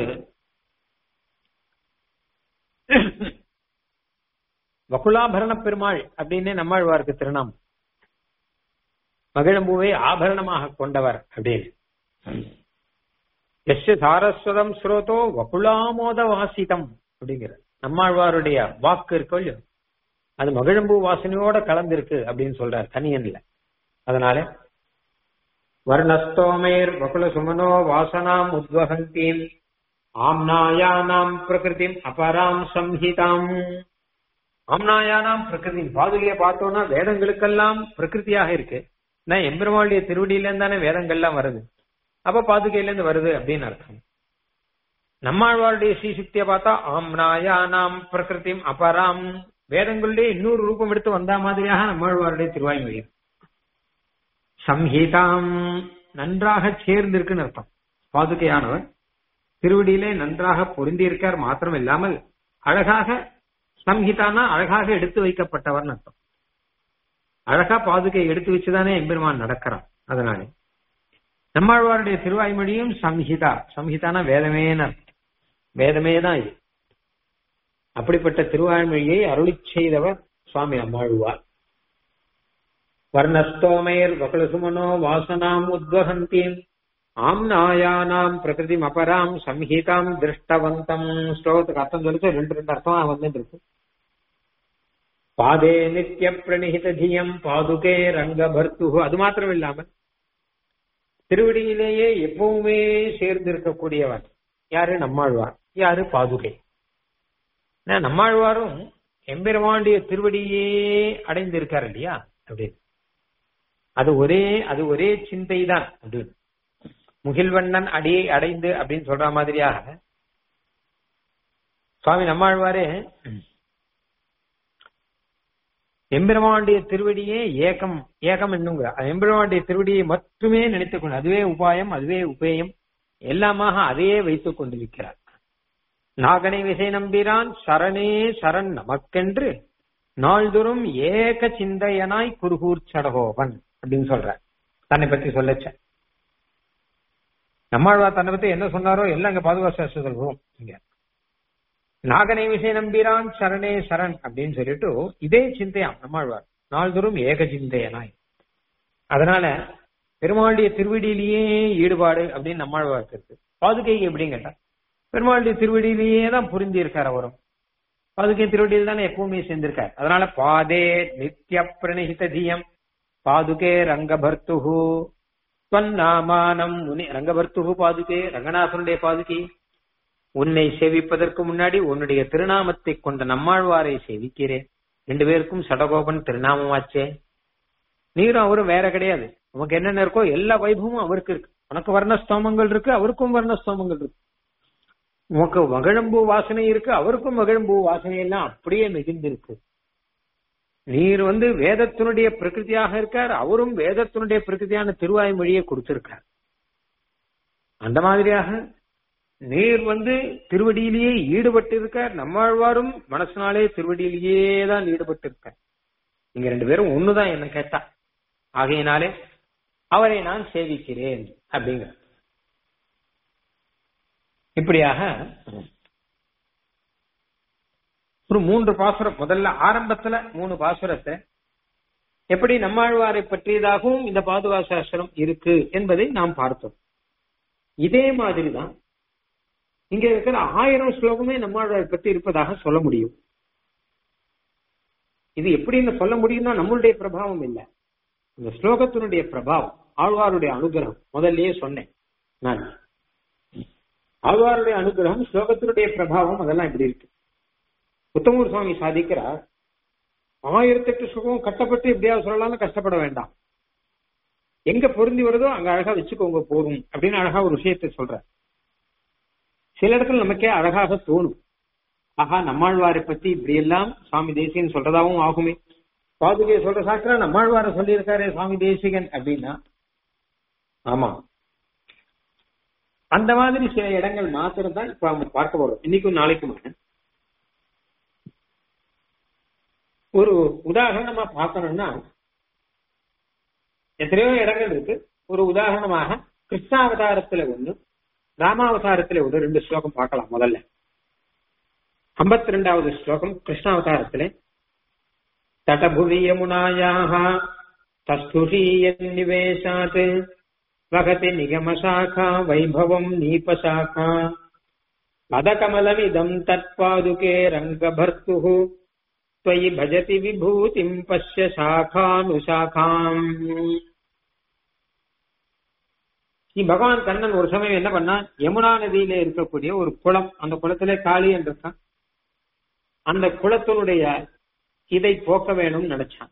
வகுலாபரண பெருமாள் அப்படின்னே நம்மாழ்வாருக்கு திருநாமம் மகிழம்பூவை ஆபரணமாக கொண்டவர் அப்படின்னு எஸ் சாரஸ்வதம் ஸ்ரோதோ வகுலாமோத வாசிதம் அப்படிங்கிற நம்மாழ்வாருடைய வாக்கு இருக்கோ இல்லையோ அது மகிழம்பூ வாசனையோட கலந்திருக்கு அப்படின்னு சொல்றார் தனியன்ல அதனால வர்ணஸ்தோமேர் வகுல சுமனோ வாசனாம் உத்வகந்தீம் ஆம்னாயானாம் பிரகிருதிம் அபராம் சம்ஹிதாம் ஆம்னாயானாம் பிரகிருதி பாதுகையை பார்த்தோம்னா வேதங்களுக்கெல்லாம் பிரகிருதியாக இருக்கு நான் எம்பெருமாளுடைய திருவடியில இருந்து தானே வேதங்கள்லாம் வருது அப்ப பாதுகையில இருந்து வருது அப்படின்னு அர்த்தம் நம்மாழ்வாருடைய ஸ்ரீசக்தியை பார்த்தா ஆம்னாயானாம் பிரகிருதிம் அபராம் வேதங்களுடைய இன்னொரு ரூபம் எடுத்து வந்த மாதிரியாக நம்மாழ்வாருடைய திருவாய்மொழி சம்ஹிதாம் நன்றாக சேர்ந்திருக்குன்னு அர்த்தம் பாதுகையானவர் திருவடியிலே நன்றாக பொருந்தியிருக்கார் மாத்திரம் இல்லாமல் அழகாக சம்ஹிதானா அழகாக எடுத்து வைக்கப்பட்டவர்னு அர்த்தம் அழகா பாதுகை எடுத்து வச்சுதானே எம்பெருமான் நடக்கிறான் அதனாலே நம்மாழ்வாருடைய திருவாய்மொழியும் சம்ஹிதா சம்ஹிதானா வேதமேன்னு அர்த்தம் வேதமே தான் இது அப்படிப்பட்ட திருவாய்மொழியை அருளி செய்தவர் சுவாமி நம்மாழ்வார் வர்ணஸ்தோமேர் வகுலசுமனோ வாசனாம் உத்வகந்தீம் ஆம்னாயானாம் பிரகிருதிம் அபராம் சம்ஹிதாம் திருஷ்டவந்தம் ஸ்லோகத்துக்கு அர்த்தம் சொல்லிட்டு ரெண்டு ரெண்டு அர்த்தம் வந்துட்டு இருக்கு பாதே நித்திய பிரணிகித தியம் பாதுகே ரங்கபர்த்து அது மாத்திரம் இல்லாமல் திருவடியிலேயே எப்பவுமே சேர்ந்து இருக்கக்கூடியவர் யாரு நம்மாழ்வார் யாரு பாதுகை நம்மாழ்வாரும் எம்பெருமாண்டிய திருவடியே அடைந்திருக்காரு இல்லையா அப்படின்னு அது ஒரே அது ஒரே சிந்தை தான் அப்படின்னு முகில்வண்ணன் அடியை அடைந்து அப்படின்னு சொல்ற மாதிரியாக சுவாமி நம்மாழ்வாரே எம்பெருமானுடைய திருவடியே ஏகம் ஏகம் என்னுங்கிற எம்பெருமானுடைய திருவடியை மட்டுமே நினைத்துக் கொண்டு அதுவே உபாயம் அதுவே உபேயம் எல்லாமாக அதையே வைத்துக் கொண்டிருக்கிறார் நாகனை விசை நம்பிரான் சரணே சரண் நமக்கென்று நாள்தோறும் ஏக சிந்தையனாய் குருகூர் சடகோவன் அப்படின்னு சொல்ற தன்னை பத்தி சொல்லச்ச நம்மாழ்வார் தன்னை பத்தி என்ன சொன்னாரோ எல்லாம் இங்க பாதுகாப்பு வரும் இங்க நாகனை விசை நம்பிரான் சரணே சரண் அப்படின்னு சொல்லிட்டு இதே சிந்தையாம் நம்மாழ்வார் நாள்தோறும் ஏக சிந்தையனாய் அதனால பெருமாளுடைய திருவடியிலேயே ஈடுபாடு அப்படின்னு நம்மாழ்வாருக்கு இருக்கு பாதுகை எப்படின்னு கேட்டா பெருமாளுடைய திருவடியிலேயே தான் புரிந்து இருக்கார் அவரும் பாதுகை திருவடியில் தானே எப்பவுமே சேர்ந்திருக்கார் அதனால பாதே நித்ய பிரணிகித தியம் பாதுகே ரங்கபர்த்துகு நாமானம் முனி ரங்கபர்த்துகு பாதுகே ரங்கநாதனுடைய பாதுகை உன்னை சேவிப்பதற்கு முன்னாடி உன்னுடைய திருநாமத்தை கொண்ட நம்மாழ்வாரை சேவிக்கிறேன் ரெண்டு பேருக்கும் சடகோபன் திருநாமமாச்சே நீரும் அவரும் வேற கிடையாது உனக்கு என்னென்ன இருக்கோ எல்லா வைபவமும் அவருக்கு இருக்கு உனக்கு வர்ணஸ்தோமங்கள் இருக்கு அவருக்கும் வர்ணஸ்தோமங்கள் இருக்கு உனக்கு மகிழம்பூ வாசனை இருக்கு அவருக்கும் மகிழம்பூ வாசனை எல்லாம் அப்படியே மிகுந்திருக்கு நீர் வந்து வேதத்தினுடைய பிரகிருதியாக இருக்கார் அவரும் வேதத்தினுடைய பிரகிருதியான திருவாய்மொழியை கொடுத்திருக்கார் அந்த மாதிரியாக நீர் வந்து திருவடியிலேயே ஈடுபட்டு இருக்கார் நம்மாழ்வாரும் மனசுனாலே திருவடியிலேயே தான் ஈடுபட்டு இருக்கார் நீங்க ரெண்டு பேரும் ஒண்ணுதான் என்ன கேட்டா ஆகையினாலே அவரை நான் சேவிக்கிறேன் அப்படிங்கிற இப்படியாக ஒரு மூன்று பாசுரம் முதல்ல ஆரம்பத்துல மூணு பாசுரத்தை எப்படி நம்மாழ்வாரை பற்றியதாகவும் இந்த பாதுகா சாஸ்திரம் இருக்கு என்பதை நாம் பார்த்தோம் இதே மாதிரிதான் இங்க இருக்கிற ஆயிரம் ஸ்லோகமே நம்மாழ்வாரை பற்றி இருப்பதாக சொல்ல முடியும் இது எப்படின்னு சொல்ல முடியும்னா நம்மளுடைய பிரபாவம் இல்லை இந்த ஸ்லோகத்தினுடைய பிரபாவம் ஆழ்வாருடைய அனுகிரகம் முதல்லயே சொன்னேன் நான் ஆழ்வாருடைய அனுகிரகம் ஸ்லோகத்தினுடைய பிரபாவம் அதெல்லாம் இப்படி இருக்கு உத்தமூர் சுவாமி சாதிக்கிறார் ஆயிரத்தி எட்டு சுகம் கட்டப்பட்டு எப்படியாவது சொல்லலாம்னு கஷ்டப்பட வேண்டாம் எங்க பொருந்தி வருதோ அங்க அழகா வச்சுக்கோங்க போதும் அப்படின்னு அழகா ஒரு விஷயத்தை சொல்ற சில இடத்துல நமக்கே அழகாக தோணும் ஆஹா நம்மாழ்வாரை பத்தி இப்படி எல்லாம் சுவாமி தேசிகன் சொல்றதாவும் ஆகுமே பாதுகையை சொல்ற சாஸ்திரம் நம்மாழ்வார சொல்லியிருக்காரு சுவாமி தேசிகன் அப்படின்னா ஆமா அந்த மாதிரி சில இடங்கள் மாத்திரம் தான் இப்ப நம்ம பார்க்க போறோம் இன்னைக்கும் நாளைக்குமான ஒரு உதாரணமா பார்க்கணும்னா எத்தனையோ இடங்கள் இருக்கு ஒரு உதாரணமாக கிருஷ்ணாவதாரத்துல ஒண்ணு ராமாவதாரத்துல ஒன்று ரெண்டு ஸ்லோகம் பார்க்கலாம் முதல்ல ஐம்பத்தி ரெண்டாவது ஸ்லோகம் கிருஷ்ணாவதாரத்துல தடபுவி யமுனாயாக தஸ்துஷீய நிவேசாத் வகதி நிகமசாகா வைபவம் நீபசாகா பதகமலமிதம் தற்பாதுகே ரங்கபர்த்துः त्वयि भजति विभूतिम् पश्य शाखानुशाखाम् நீ பகவான் கண்ணன் ஒரு சமயம் என்ன பண்ணா யமுனா நதியில இருக்கக்கூடிய ஒரு குளம் அந்த குளத்திலே காளி என்று இருக்கான் அந்த குளத்தினுடைய இதை போக்க வேணும்னு நினைச்சான்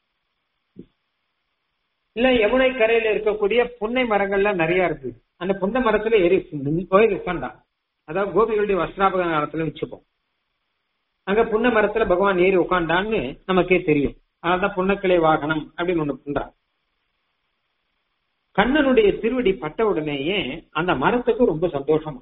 இல்ல யமுனை கரையில இருக்கக்கூடிய புன்னை மரங்கள்லாம் நிறைய இருக்கு அந்த புன்னை மரத்துல ஏறி போய் உட்காண்டான் அதாவது கோபிகளுடைய வஸ்திராபக காலத்துல வச்சுப்போம் அங்க புன்ன மரத்துல பகவான் ஏறி உட்காண்டான்னு நமக்கே தெரியும் அதான் புன்னக்கிளை வாகனம் அப்படின்னு ஒண்ணு பண்றான் கண்ணனுடைய திருவடி பட்ட உடனேயே அந்த மரத்துக்கு ரொம்ப சந்தோஷம்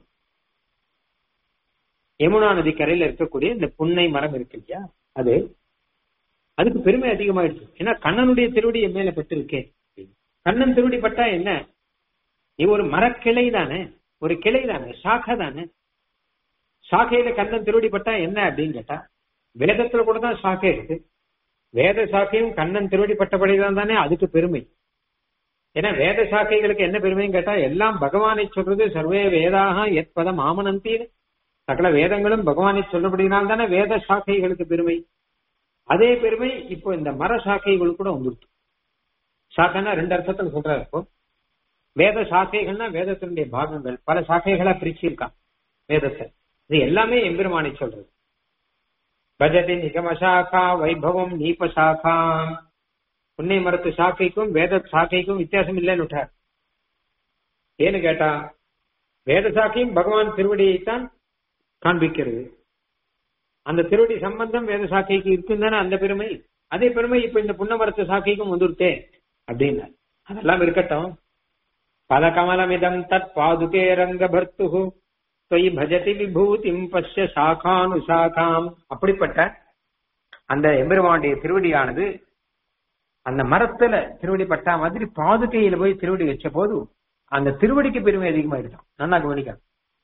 யமுனா நதி கரையில இருக்கக்கூடிய இந்த புன்னை மரம் இருக்கு இல்லையா அது அதுக்கு பெருமை அதிகமாயிடுச்சு ஏன்னா கண்ணனுடைய திருவடி என் மேல பெற்றிருக்கே கண்ணன் திருவடி பட்டா என்ன நீ ஒரு மரக்கிளை தானே ஒரு கிளை தானே சாக்கை தானே சாக்கையில கண்ணன் திருவடி பட்டா என்ன அப்படின்னு கேட்டா வேதத்துல கூட தான் சாக்கை இருக்கு வேத சாக்கையும் கண்ணன் திருவடி பட்டபடிதான் தானே அதுக்கு பெருமை ஏன்னா வேத சாக்கைகளுக்கு என்ன பெருமைன்னு கேட்டா எல்லாம் பகவானை சொல்றது சர்வே வேதாக எத்பதம் ஆமனந்தின்னு சகல வேதங்களும் பகவானை சொல்லபடினால் தானே வேத சாக்கைகளுக்கு பெருமை அதே பெருமை இப்போ இந்த மர சாக்கைகள் கூட வந்துருச்சு சாக்கைன்னா ரெண்டு அர்த்தத்துல சொல்றாரு இப்போ வேத சாக்கைகள்னா வேதத்தினுடைய பாகங்கள் பல சாக்கைகளா பிரிச்சிருக்கான் வேதத்தை இது எல்லாமே எம்பெருமானை சொல்றது பஜதி நிகமசாக்கா வைபவம் நீப சாக்கா புன்னை மரத்து சாக்கைக்கும் வேத சாக்கைக்கும் வித்தியாசம் இல்லைன்னு விட்டார் ஏன்னு கேட்டா வேத சாக்கையும் பகவான் திருவடியைத்தான் காண்பிக்கிறது அந்த திருவடி சம்பந்தம் வேத சாக்கைக்கு இருக்குன்னு தானே அந்த பெருமை அதே பெருமை இப்ப இந்த புன்ன மரத்து சாக்கைக்கும் வந்துருத்தே அப்படின்னு அதெல்லாம் இருக்கட்டும் பல கமலமிதம் தத் பாதுகே ரங்க பர்த்துகு தொய் பஜதி விபூதிம் பஷ்ய சாகானுசாகாம் அப்படிப்பட்ட அந்த எம்பெருமானுடைய திருவடியானது அந்த மரத்துல திருவடி பட்டா மாதிரி பாதுகையில போய் திருவடி வச்ச போது அந்த திருவடிக்கு பெருமை அதிகமாயிடுதான் நல்லா கவனிக்க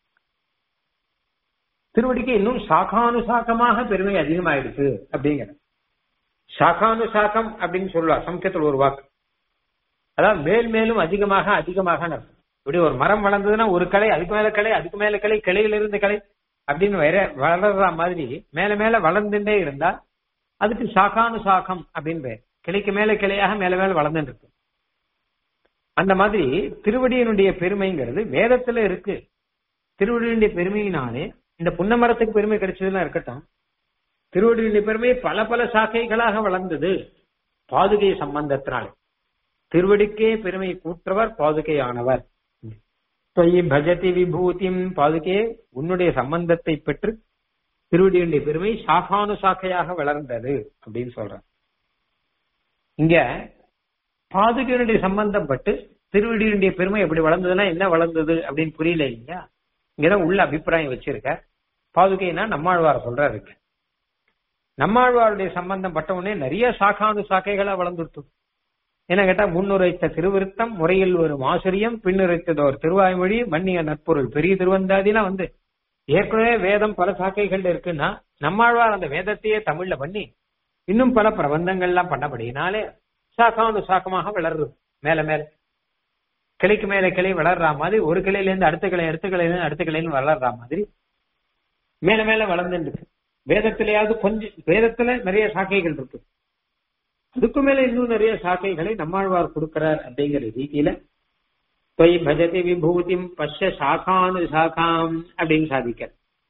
திருவடிக்கு இன்னும் சாகானுசாக்கமாக பெருமை அதிகமாயிடுச்சு அப்படிங்கிற சாகானுசாக்கம் அப்படின்னு சொல்லுவா சமக்கத்தில் ஒரு வாக்கு அதாவது மேல் மேலும் அதிகமாக அதிகமாக நடக்கும் இப்படி ஒரு மரம் வளர்ந்ததுன்னா ஒரு கிளை அதுக்கு மேல கிளை அதுக்கு மேல கிளை கிளையில இருந்து கிளை அப்படின்னு வேற வளர்ற மாதிரி மேல மேல வளர்ந்துட்டே இருந்தா அதுக்கு சாக்கானு சாக்கம் அப்படின்னு பேர் கிளைக்கு மேல கிளையாக மேல மேல வளர்ந்துட்டு இருக்கு அந்த மாதிரி திருவடியினுடைய பெருமைங்கிறது வேதத்துல இருக்கு திருவடியினுடைய பெருமையினாலே இந்த புன்ன மரத்துக்கு பெருமை கிடைச்சதுலாம் இருக்கட்டும் திருவடியினுடைய பெருமை பல பல சாக்கைகளாக வளர்ந்தது பாதுகை சம்பந்தத்தினாலே திருவடிக்கே பெருமை கூற்றவர் பாதுகையானவர் தொய் பஜதி விபூதிம் பாதுகே உன்னுடைய சம்பந்தத்தை பெற்று திருவடியுடைய பெருமை சாகானு சாக்கையாக வளர்ந்தது அப்படின்னு சொல்ற இங்க பாதுகையினுடைய சம்பந்தம் பட்டு திருவடியுடைய பெருமை எப்படி வளர்ந்ததுன்னா என்ன வளர்ந்தது அப்படின்னு புரியல இல்லையா இங்கதான் உள்ள அபிப்பிராயம் வச்சிருக்க பாதுகைனா நம்மாழ்வார சொல்றாரு நம்மாழ்வாருடைய சம்பந்தம் பட்ட உடனே நிறைய சாகானு சாக்கைகளா வளர்ந்துட்டு என்ன கேட்டா முன்னுரைத்த திருவிருத்தம் முறையில் ஒரு ஆசிரியம் பின்னுரைத்தது ஒரு திருவாய்மொழி மன்னிய நற்பொருள் பெரிய திருவந்தாதிலாம் வந்து ஏற்கனவே வேதம் பல சாக்கைகள் இருக்குன்னா நம்மாழ்வார் அந்த வேதத்தையே தமிழ்ல பண்ணி இன்னும் பல பிரபந்தங்கள்லாம் பண்ணபடினாலே சாக்கானு சாக்கமாக வளருது மேல மேல கிளைக்கு மேல கிளை வளர்ற மாதிரி ஒரு கிளையில இருந்து அடுத்த கிளை அடுத்த கிளையில இருந்து அடுத்த கிளைன்னு வளர்ற மாதிரி மேல மேல வளர்ந்துட்டு இருக்கு வேதத்திலேயாவது கொஞ்சம் வேதத்துல நிறைய சாக்கைகள் இருக்கு அதுக்கு மேல இன்னும் நிறைய சாக்கைகளை நம்மாழ்வார் கொடுக்கிறார் அப்படிங்கிற ரீதியில தொய் பஜதி விபூதிம் பஷ்ய சாகானு சாகாம் அப்படின்னு சாதிக்க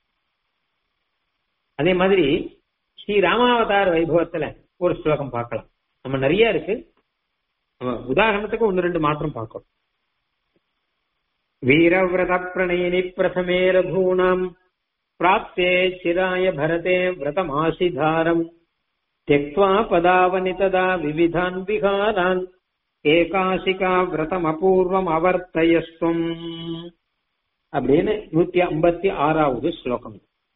அதே மாதிரி ஸ்ரீ ராமாவதார வைபவத்துல ஒரு ஸ்லோகம் பார்க்கலாம் நம்ம நிறைய இருக்கு நம்ம உதாரணத்துக்கு ஒன்னு ரெண்டு மாற்றம் பார்க்கணும் வீரவிரத பிரணயினி பிரதமே ரघूणाம் பிராப்தே சிராய பரதே விரதமாசிதாரம் त्यक्त्वा पदावनि तदा विविधान् विहारान् ஏகாசிகா விரதம் அபூர்வம் அவர்த்தயஸ்வம் அப்படின்னு நூத்தி ஐம்பத்தி ஆறாவது ஸ்லோகம்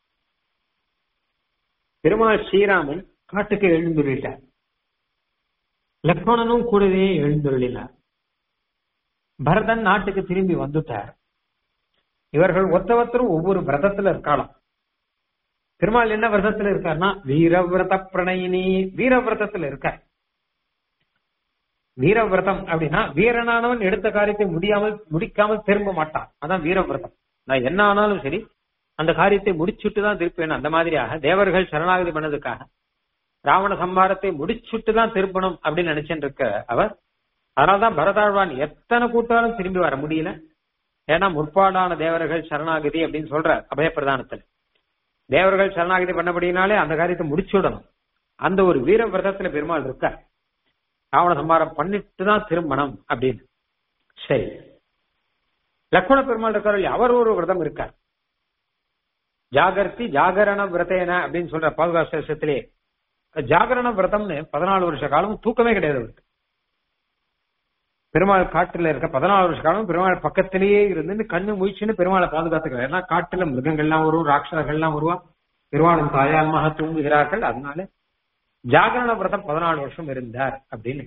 பெருமாள் ஸ்ரீராமன் காட்டுக்கு எழுந்துள்ளிட்டார் லக்ஷ்மணனும் கூடவே எழுந்துள்ளினார் பரதன் நாட்டுக்கு திரும்பி வந்துட்டார் இவர்கள் ஒத்தவத்தரும் ஒவ்வொரு விரதத்துல இருக்கலாம் பெருமாள் என்ன விரதத்துல இருக்காருன்னா வீரவிரத பிரணயினி வீரவிரதத்துல இருக்கார் வீரவிரதம் அப்படின்னா வீரனானவன் எடுத்த காரியத்தை முடியாமல் முடிக்காமல் திரும்ப மாட்டான் அதான் வீரவிரதம் நான் என்ன ஆனாலும் சரி அந்த காரியத்தை முடிச்சுட்டு தான் திருப்பேன் அந்த மாதிரியாக தேவர்கள் சரணாகதி பண்ணதுக்காக ராவண சம்ஹாரத்தை முடிச்சுட்டு தான் திருப்பணும் அப்படின்னு நினைச்சுட்டு இருக்க அவர் அதனால்தான் பரதாழ்வான் எத்தனை கூட்டாலும் திரும்பி வர முடியல ஏன்னா முற்பாடான தேவர்கள் சரணாகதி அப்படின்னு சொல்ற அபயப்பிரதானத்துல தேவர்கள் சரணாகதி பண்ணபடினாலே அந்த காரியத்தை முடிச்சு விடணும் அந்த ஒரு வீர விரதத்துல பெருமாள் இருக்கார் ராவண சம்ஹாரம் பண்ணிட்டு தான் திருமணம் அப்படின்னு சரி லக்ஷ்மண பெருமாள் இருக்கார் இல்லையா, அவர் ஒரு விரதம் இருக்கார் ஜாகர்த்தி ஜாகரண விரதேன அப்படின்னு சொல்ற பாதுகாசத்திலே ஜாகரண விரதம்னு பதினாலு வருஷ காலம் தூக்கமே கிடையாது அவருக்கு பெருமாள் காட்டுல இருக்க பதினாலு வருஷ காலம் பெருமாள் பக்கத்திலேயே இருந்து கண்ணு முழிச்சுன்னு பெருமாளை பாதுகாத்துக்கிறார் ஏன்னா காட்டுல மிருகங்கள்லாம் வரும் ராட்சசங்கள்லாம் வருவா பெருமாளும் தாயால்மாக தூங்குகிறார்கள் அதனால ஜாகரண விரதம் பதினாலு வருஷம் இருந்தார் அப்படின்னு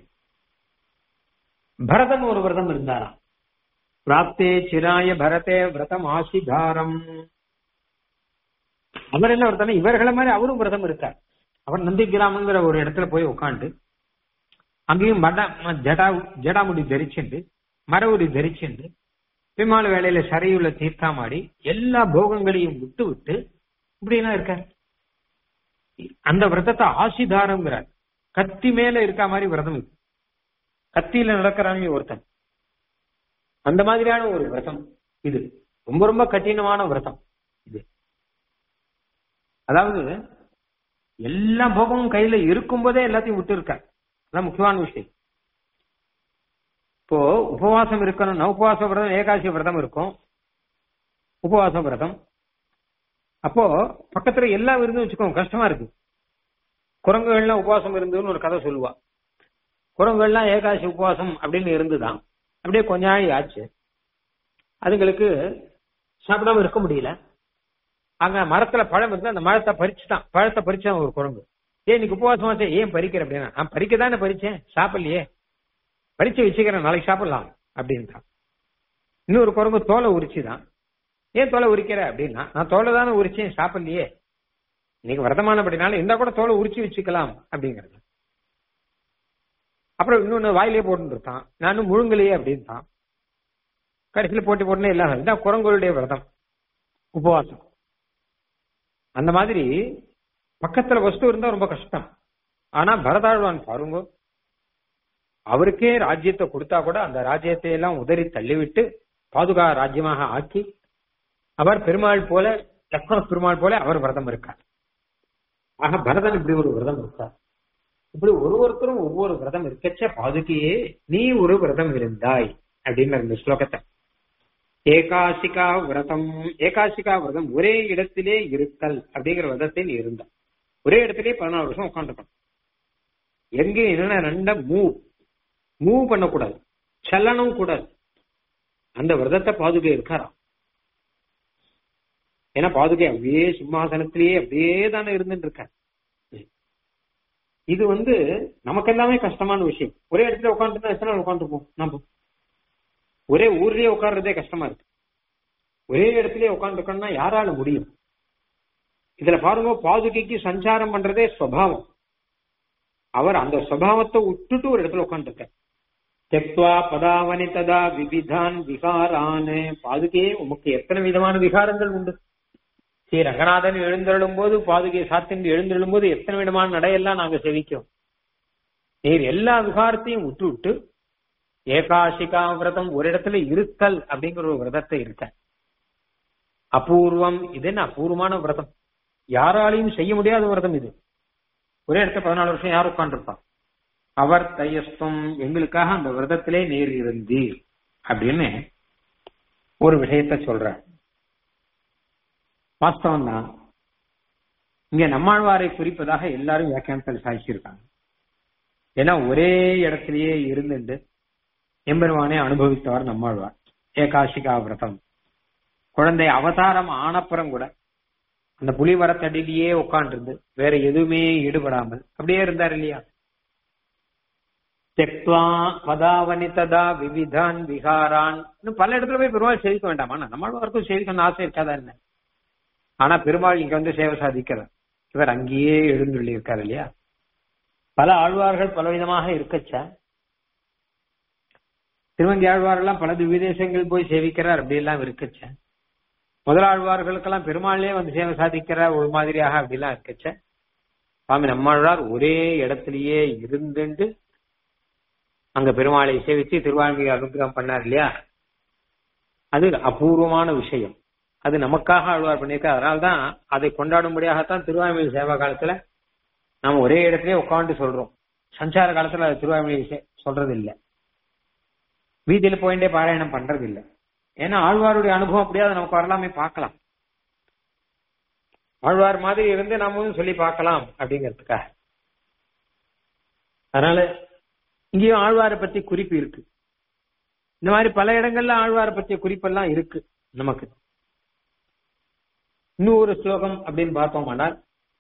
பரதம் ஒரு விரதம் இருந்தாராம் பிராப்தே சிராய பரதே விரதம் ஆசிதாரம் அவர் என்ன விரதம் இவர்களை மாதிரி அவரும் விரதம் இருக்கார் அவர் நந்தி கிராமங்கிற ஒரு இடத்துல போய் உட்காந்து அங்கேயும் மட ஜடா ஜடாமுடி தரிச்சுண்டு மரவுடி தரிச்சுண்டு பெருமாள் வேலையில சரையுள்ள தீர்த்தாமாடி எல்லா போகங்களையும் விட்டு விட்டு இப்படிலாம் இருக்கார் அந்த விரதத்தை ஆசிதாரம்ங்கிறார் கத்தி மேல இருக்க மாதிரி விரதம் இது கத்தியில நடக்கிறாங்க ஒருத்தன் அந்த மாதிரியான ஒரு விரதம் இது ரொம்ப ரொம்ப கடினமான விரதம் இது அதாவது எல்லா போகமும் கையில இருக்கும்போதே எல்லாத்தையும் விட்டு இருக்கார் அதான் முக்கியமான விஷயம் இப்போ உபவாசம் இருக்கணும்னா உபவாச விரதம் ஏகாசி விரதம் இருக்கும் உபவாச விரதம் அப்போ பக்கத்துல எல்லா விருந்தும் வச்சுக்கோங்க கஷ்டமா இருக்கு குரங்குகள்லாம் உபவாசம் இருந்ததுன்னு ஒரு கதை சொல்லுவா குரங்குகள்லாம் ஏகாசி உபவாசம் அப்படின்னு இருந்துதான் அப்படியே கொஞ்ச நாள் ஆச்சு அதுங்களுக்கு சாப்பிடாம இருக்க முடியல அங்க மரத்துல பழம் இருந்தா அந்த மரத்தை பறிச்சுட்டான் பழத்தை பறிச்சான் ஒரு குரங்கு ஏன் இன்னைக்கு உபவாசம் ஆச்சு ஏன் பறிக்கிற அப்படின்னா நான் பறிக்க தானே பறிச்சேன் சாப்பிடலையே பறிச்சு வச்சுக்கிறேன் நாளைக்கு சாப்பிடலாம் அப்படின்ட்டான் இன்னொரு குரங்கு தோலை உரிச்சுதான் ஏன் தோலை உரிக்கிற அப்படின்னா நான் தோலை தானே உரிச்சேன் சாப்பிடலையே இன்னைக்கு விரதமானபடினால இருந்தா கூட தோலை உரிச்சு வச்சுக்கலாம் அப்படிங்கிறது அப்புறம் இன்னொன்னு வாயிலே போட்டு இருக்கான் நானும் முழுங்கலையே அப்படின்ட்டான் கடைசியில் போட்டி போட்டுனே இல்லாம இதான் குரங்குகளுடைய விரதம் உபவாசம் அந்த மாதிரி பக்கத்துல வஸ்து இருந்தா ரொம்ப கஷ்டம் ஆனா பரதாழ்வான் பாருங்க அவருக்கே ராஜ்யத்தை கொடுத்தா கூட அந்த ராஜ்யத்தை எல்லாம் உதறி தள்ளிவிட்டு பாதுகா ராஜ்யமாக ஆக்கி அவர் பெருமாள் போல லக்ஷ்மண பெருமாள் போல அவர் விரதம் இருக்கார் ஆக பரதன் இப்படி ஒரு விரதம் இருக்கார் இப்படி ஒரு ஒருத்தரும் ஒவ்வொரு விரதம் இருக்கச்ச பாதுகையே நீ ஒரு விரதம் இருந்தாய் அப்படின்னு இந்த ஸ்லோகத்தை ஏகாசிகா விரதம் ஏகாசிகா விரதம் ஒரே இடத்திலே இருத்தல் அப்படிங்கிற விரதத்தை நீ இருந்தா ஒரே இடத்திலே பதினாலு வருஷம் உட்காந்துருக்கணும் எங்க என்னென்ன ரெண்ட மூவ் மூவ் பண்ணக்கூடாது செல்லணும் கூடாது அந்த விரதத்தை பாதுகை இருக்காராம் ஏன்னா பாதுகை அப்படியே சிம்மாசனத்திலேயே அப்படியே தானே இருந்துட்டு இருக்க இது வந்து நமக்கு எல்லாமே கஷ்டமான விஷயம் ஒரே இடத்துல உட்காந்துருந்தா எத்தனை நாள் உட்காந்துருப்போம் நம்ம ஒரே ஊர்லயே உட்கார்றதே கஷ்டமா இருக்கு ஒரே இடத்துலயே உட்காந்துருக்கோம்னா யாரால முடியும் இதுல பாருங்க பாதுகைக்கு சஞ்சாரம் பண்றதே சுவாவம் அவர் அந்த சுவாவத்தை விட்டுட்டு ஒரு இடத்துல உட்காந்துருக்க தெக்வா பதாவனி ததா விவிதான் விகாரான் பாதுகையே உமக்கு எத்தனை விதமான விகாரங்கள் உண்டு ஸ்ரீ ரங்கநாதன் எழுந்தருளும் போது பாதுகையை சாத்தின் எழுந்தருளும் போது எத்தனை விதமான நடையெல்லாம் நாங்க செவிக்கோம் நீர் எல்லா விகாரத்தையும் விட்டு விட்டு ஏகாசிகா விரதம் ஒரு இடத்துல இருத்தல் அப்படிங்கிற ஒரு விரதத்தை இருக்க அபூர்வம் இது என்ன அபூர்வமான விரதம் யாராலையும் செய்ய முடியாத விரதம் இது ஒரே இடத்துல பதினாலு வருஷம் யார் உட்காந்துருப்பா அவர் தையஸ்தம் எங்களுக்காக அந்த விரதத்திலே நேர் இருந்தீர் அப்படின்னு ஒரு விஷயத்த சொல்ற வாஸ்தவம் தான் இங்க நம்மாழ்வாரை குறிப்பதாக எல்லாரும் வியாக்கியானத்தில் சாதிச்சிருக்காங்க ஏன்னா ஒரே இடத்திலேயே இருந்துட்டு எம்பெருமானே அனுபவித்தவர் நம்மாழ்வார் ஏகாசிகா விரதம் குழந்தை அவதாரம் ஆனப்புறம் கூட அந்த புலிவரத்தடியிலேயே உட்காண்டிருந்து வேற எதுவுமே ஈடுபடாமல் அப்படியே இருந்தார் இல்லையா தெக்வா பதாவனி ததா விவிதான் விகாரான் இன்னும் பல இடத்துல போய் பெருமாள் சேவிக்க வேண்டாமா நம்மளுக்கும் சேவிக்கணும்னு ஆசை இருக்காதா என்ன ஆனா பெருமாள் இங்க வந்து சேவை சாதிக்கிறார் இவர் அங்கேயே எழுந்துள்ளி இருக்காரு இல்லையா பல ஆழ்வார்கள் பலவிதமாக இருக்கச்ச திருவங்கி ஆழ்வாரெல்லாம் பல விதேசங்கள் போய் சேவிக்கிறார் அப்படி எல்லாம் இருக்குச்ச முதலாழ்வார்களுக்கெல்லாம் பெருமாளே வந்து சேவை சாதிக்கிறார் ஒரு மாதிரியாக அப்படிலாம் இருக்குச்ச சுவாமி நம்மாழ்வார் ஒரே இடத்திலேயே இருந்துட்டு அங்க பெருமாளை சேவிச்சு திருவான்மியை அனுகிரகம் பண்ணார் இல்லையா அது அபூர்வமான விஷயம் அது நமக்காக ஆழ்வார் பண்ணியிருக்கார் அதனால்தான் அதை கொண்டாடும்படியாகத்தான் திருவாய்மொழி சேவா காலத்துல நாம ஒரே இடத்துலயே உட்காந்து சொல்றோம் சஞ்சார காலத்துல அது திருவாய்மொழி சொல்றது இல்ல வீதியில போயிட்டே பாராயணம் பண்றது இல்ல ஏன்னா ஆழ்வாருடைய அனுபவம் அப்படியே அதை நமக்கு வரலாமே பார்க்கலாம் ஆழ்வார் மாதிரி இருந்து நாமும் சொல்லி பார்க்கலாம் அப்படிங்கிறதுக்காக அதனால இங்கேயும் ஆழ்வாரை பத்தி குறிப்பு இருக்கு இந்த மாதிரி பல இடங்கள்ல ஆழ்வாரை பற்றிய குறிப்பெல்லாம் இருக்கு நமக்கு இன்னும் ஒரு ஸ்லோகம் அப்படின்னு பார்த்தோமானால்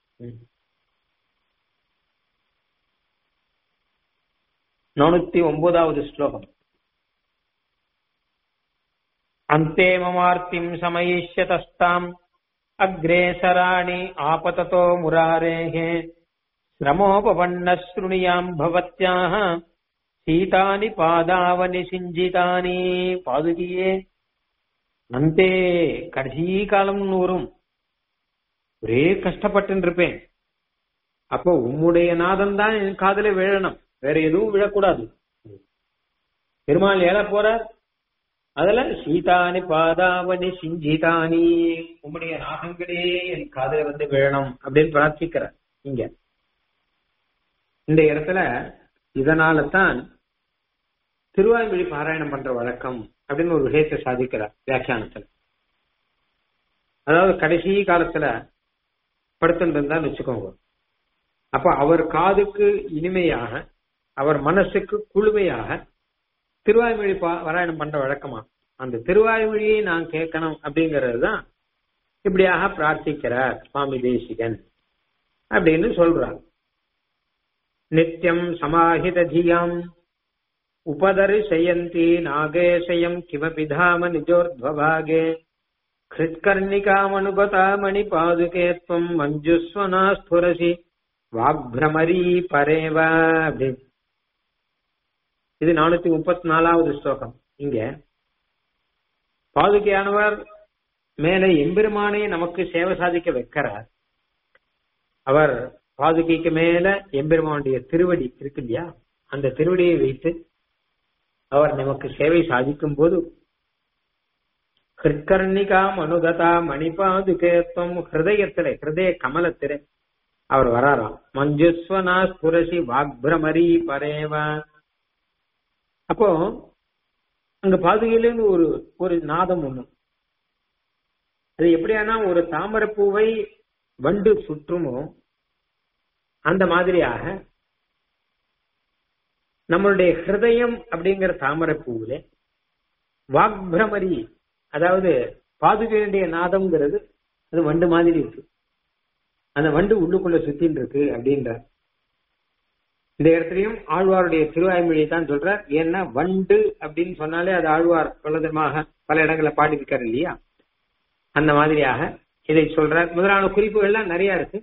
நானூத்தி ஒன்பதாவது ஸ்லோகம் அந்தே மமார்த்திம் சமயிஷ்யதஸ்தாம் அக்ரேசராணி ஆபததோ முராரேஹே சிரமோபவன்ன ஸ்ருணியாம் பவத்யாः சீதானி பாதாவனி சிஞ்சிதானி பாதுகியே அந்தே கடைசி காலம் வரும் ஒரே கஷ்டப்பட்டு இருப்பேன் அப்போ உம்முடைய நாதம் தான் என் காதல விழணும் வேற எதுவும் விழக்கூடாது பெருமாள் ஏழ போறார் அதுல சீதானி பாதாவனி சிஞ்சிதானி உம்முடைய நாகங்களே என் காதல வந்து விழணும் அப்படின்னு பிரார்த்திக்கிறார் இங்க இந்த இடத்துல இதனால தான் திருவாய்மொழி பாராயணம் பண்ற வழக்கம் அப்படின்னு ஒரு விஷயத்தை சாதிக்கிறார் வியாக்கியானத்துல அதாவது கடைசி காலத்துல படுத்துட்டு இருந்தான்னு வச்சுக்கோங்க அப்ப அவர் காதுக்கு இனிமையாக அவர் மனசுக்கு குளுமையாக திருவாய்மொழி பாராயணம் பண்ற வழக்கமா அந்த திருவாய்மொழியை நான் கேட்கணும் அப்படிங்கிறது தான் இப்படியாக பிரார்த்திக்கிறார் சுவாமி தேசிகன் அப்படின்னு சொல்றார் நித்தியம் சமாஹித தியாம் उपदर्शयन्ती नागेशयम् किमपि धाम निजोर्ध्वभागे हृत्कर्णिकामनुगता मणिपादुके त्वम् मञ्जुस्वना स्फुरसि வாக்பிரமரி பரேவ அப்படின்னு இது நானூத்தி முப்பத்தி நாலாவது ஸ்லோகம் இங்க பாதுகையானவர் மேல எம்பெருமானே நமக்கு சேவை சாதிக்க வைக்கிறார் அவர் பாதுகைக்கு மேல எம்பெருமானுடைய திருவடி இருக்கு இல்லையா அந்த திருவடியை வைத்து அவர் நமக்கு சேவை சாதிக்கும் போது ஹிருக்கர்ணிகா மனுகதா மணிபாதுகேத்வம் ஹிருதயத்திலே ஹிருதய கமலத்திலே அவர் வராராம் மஞ்சுஸ்வனா ஸ்புரசி வாக்பிரமரி பரேவ அப்போ அங்க பாதுகையிலேருந்து ஒரு ஒரு நாதம் ஒண்ணு அது எப்படியானா ஒரு தாமரப்பூவை வண்டு சுற்றுமோ அந்த மாதிரியாக நம்மளுடைய ஹிருதயம் அப்படிங்கிற தாமரப்பூவில வாக்பிரமரி அதாவது பாதுகையுடைய நாதம்ங்கிறது அது வண்டு மாதிரி இருக்கு அந்த வண்டு உள்ளுக்குள்ள சுத்தின்னு இருக்கு அப்படின்ற இந்த இடத்துலயும் ஆழ்வாருடைய திருவாய்மொழியை தான் சொல்றார் ஏன்னா வண்டு அப்படின்னு சொன்னாலே அது ஆழ்வார் பலவிதமாக பல இடங்களை பாடியிருக்காரு இல்லையா அந்த மாதிரியாக இதை சொல்றார் முதலான குறிப்புகள்லாம் நிறைய இருக்கு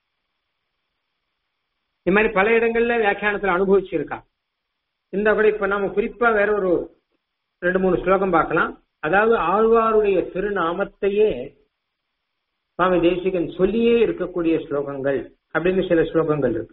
இது மாதிரி பல இடங்கள்ல வியாக்கியானத்துல அனுபவிச்சிருக்கா இந்த கூட இப்ப நாம குறிப்பா வேற ஒரு ரெண்டு மூணு ஸ்லோகம் பார்க்கலாம் அதாவது ஆழ்வாருடைய திருநாமத்தையே சுவாமி தேசிகன் சொல்லியே இருக்கக்கூடிய ஸ்லோகங்கள் அப்படின்னு சில ஸ்லோகங்கள் இருக்கு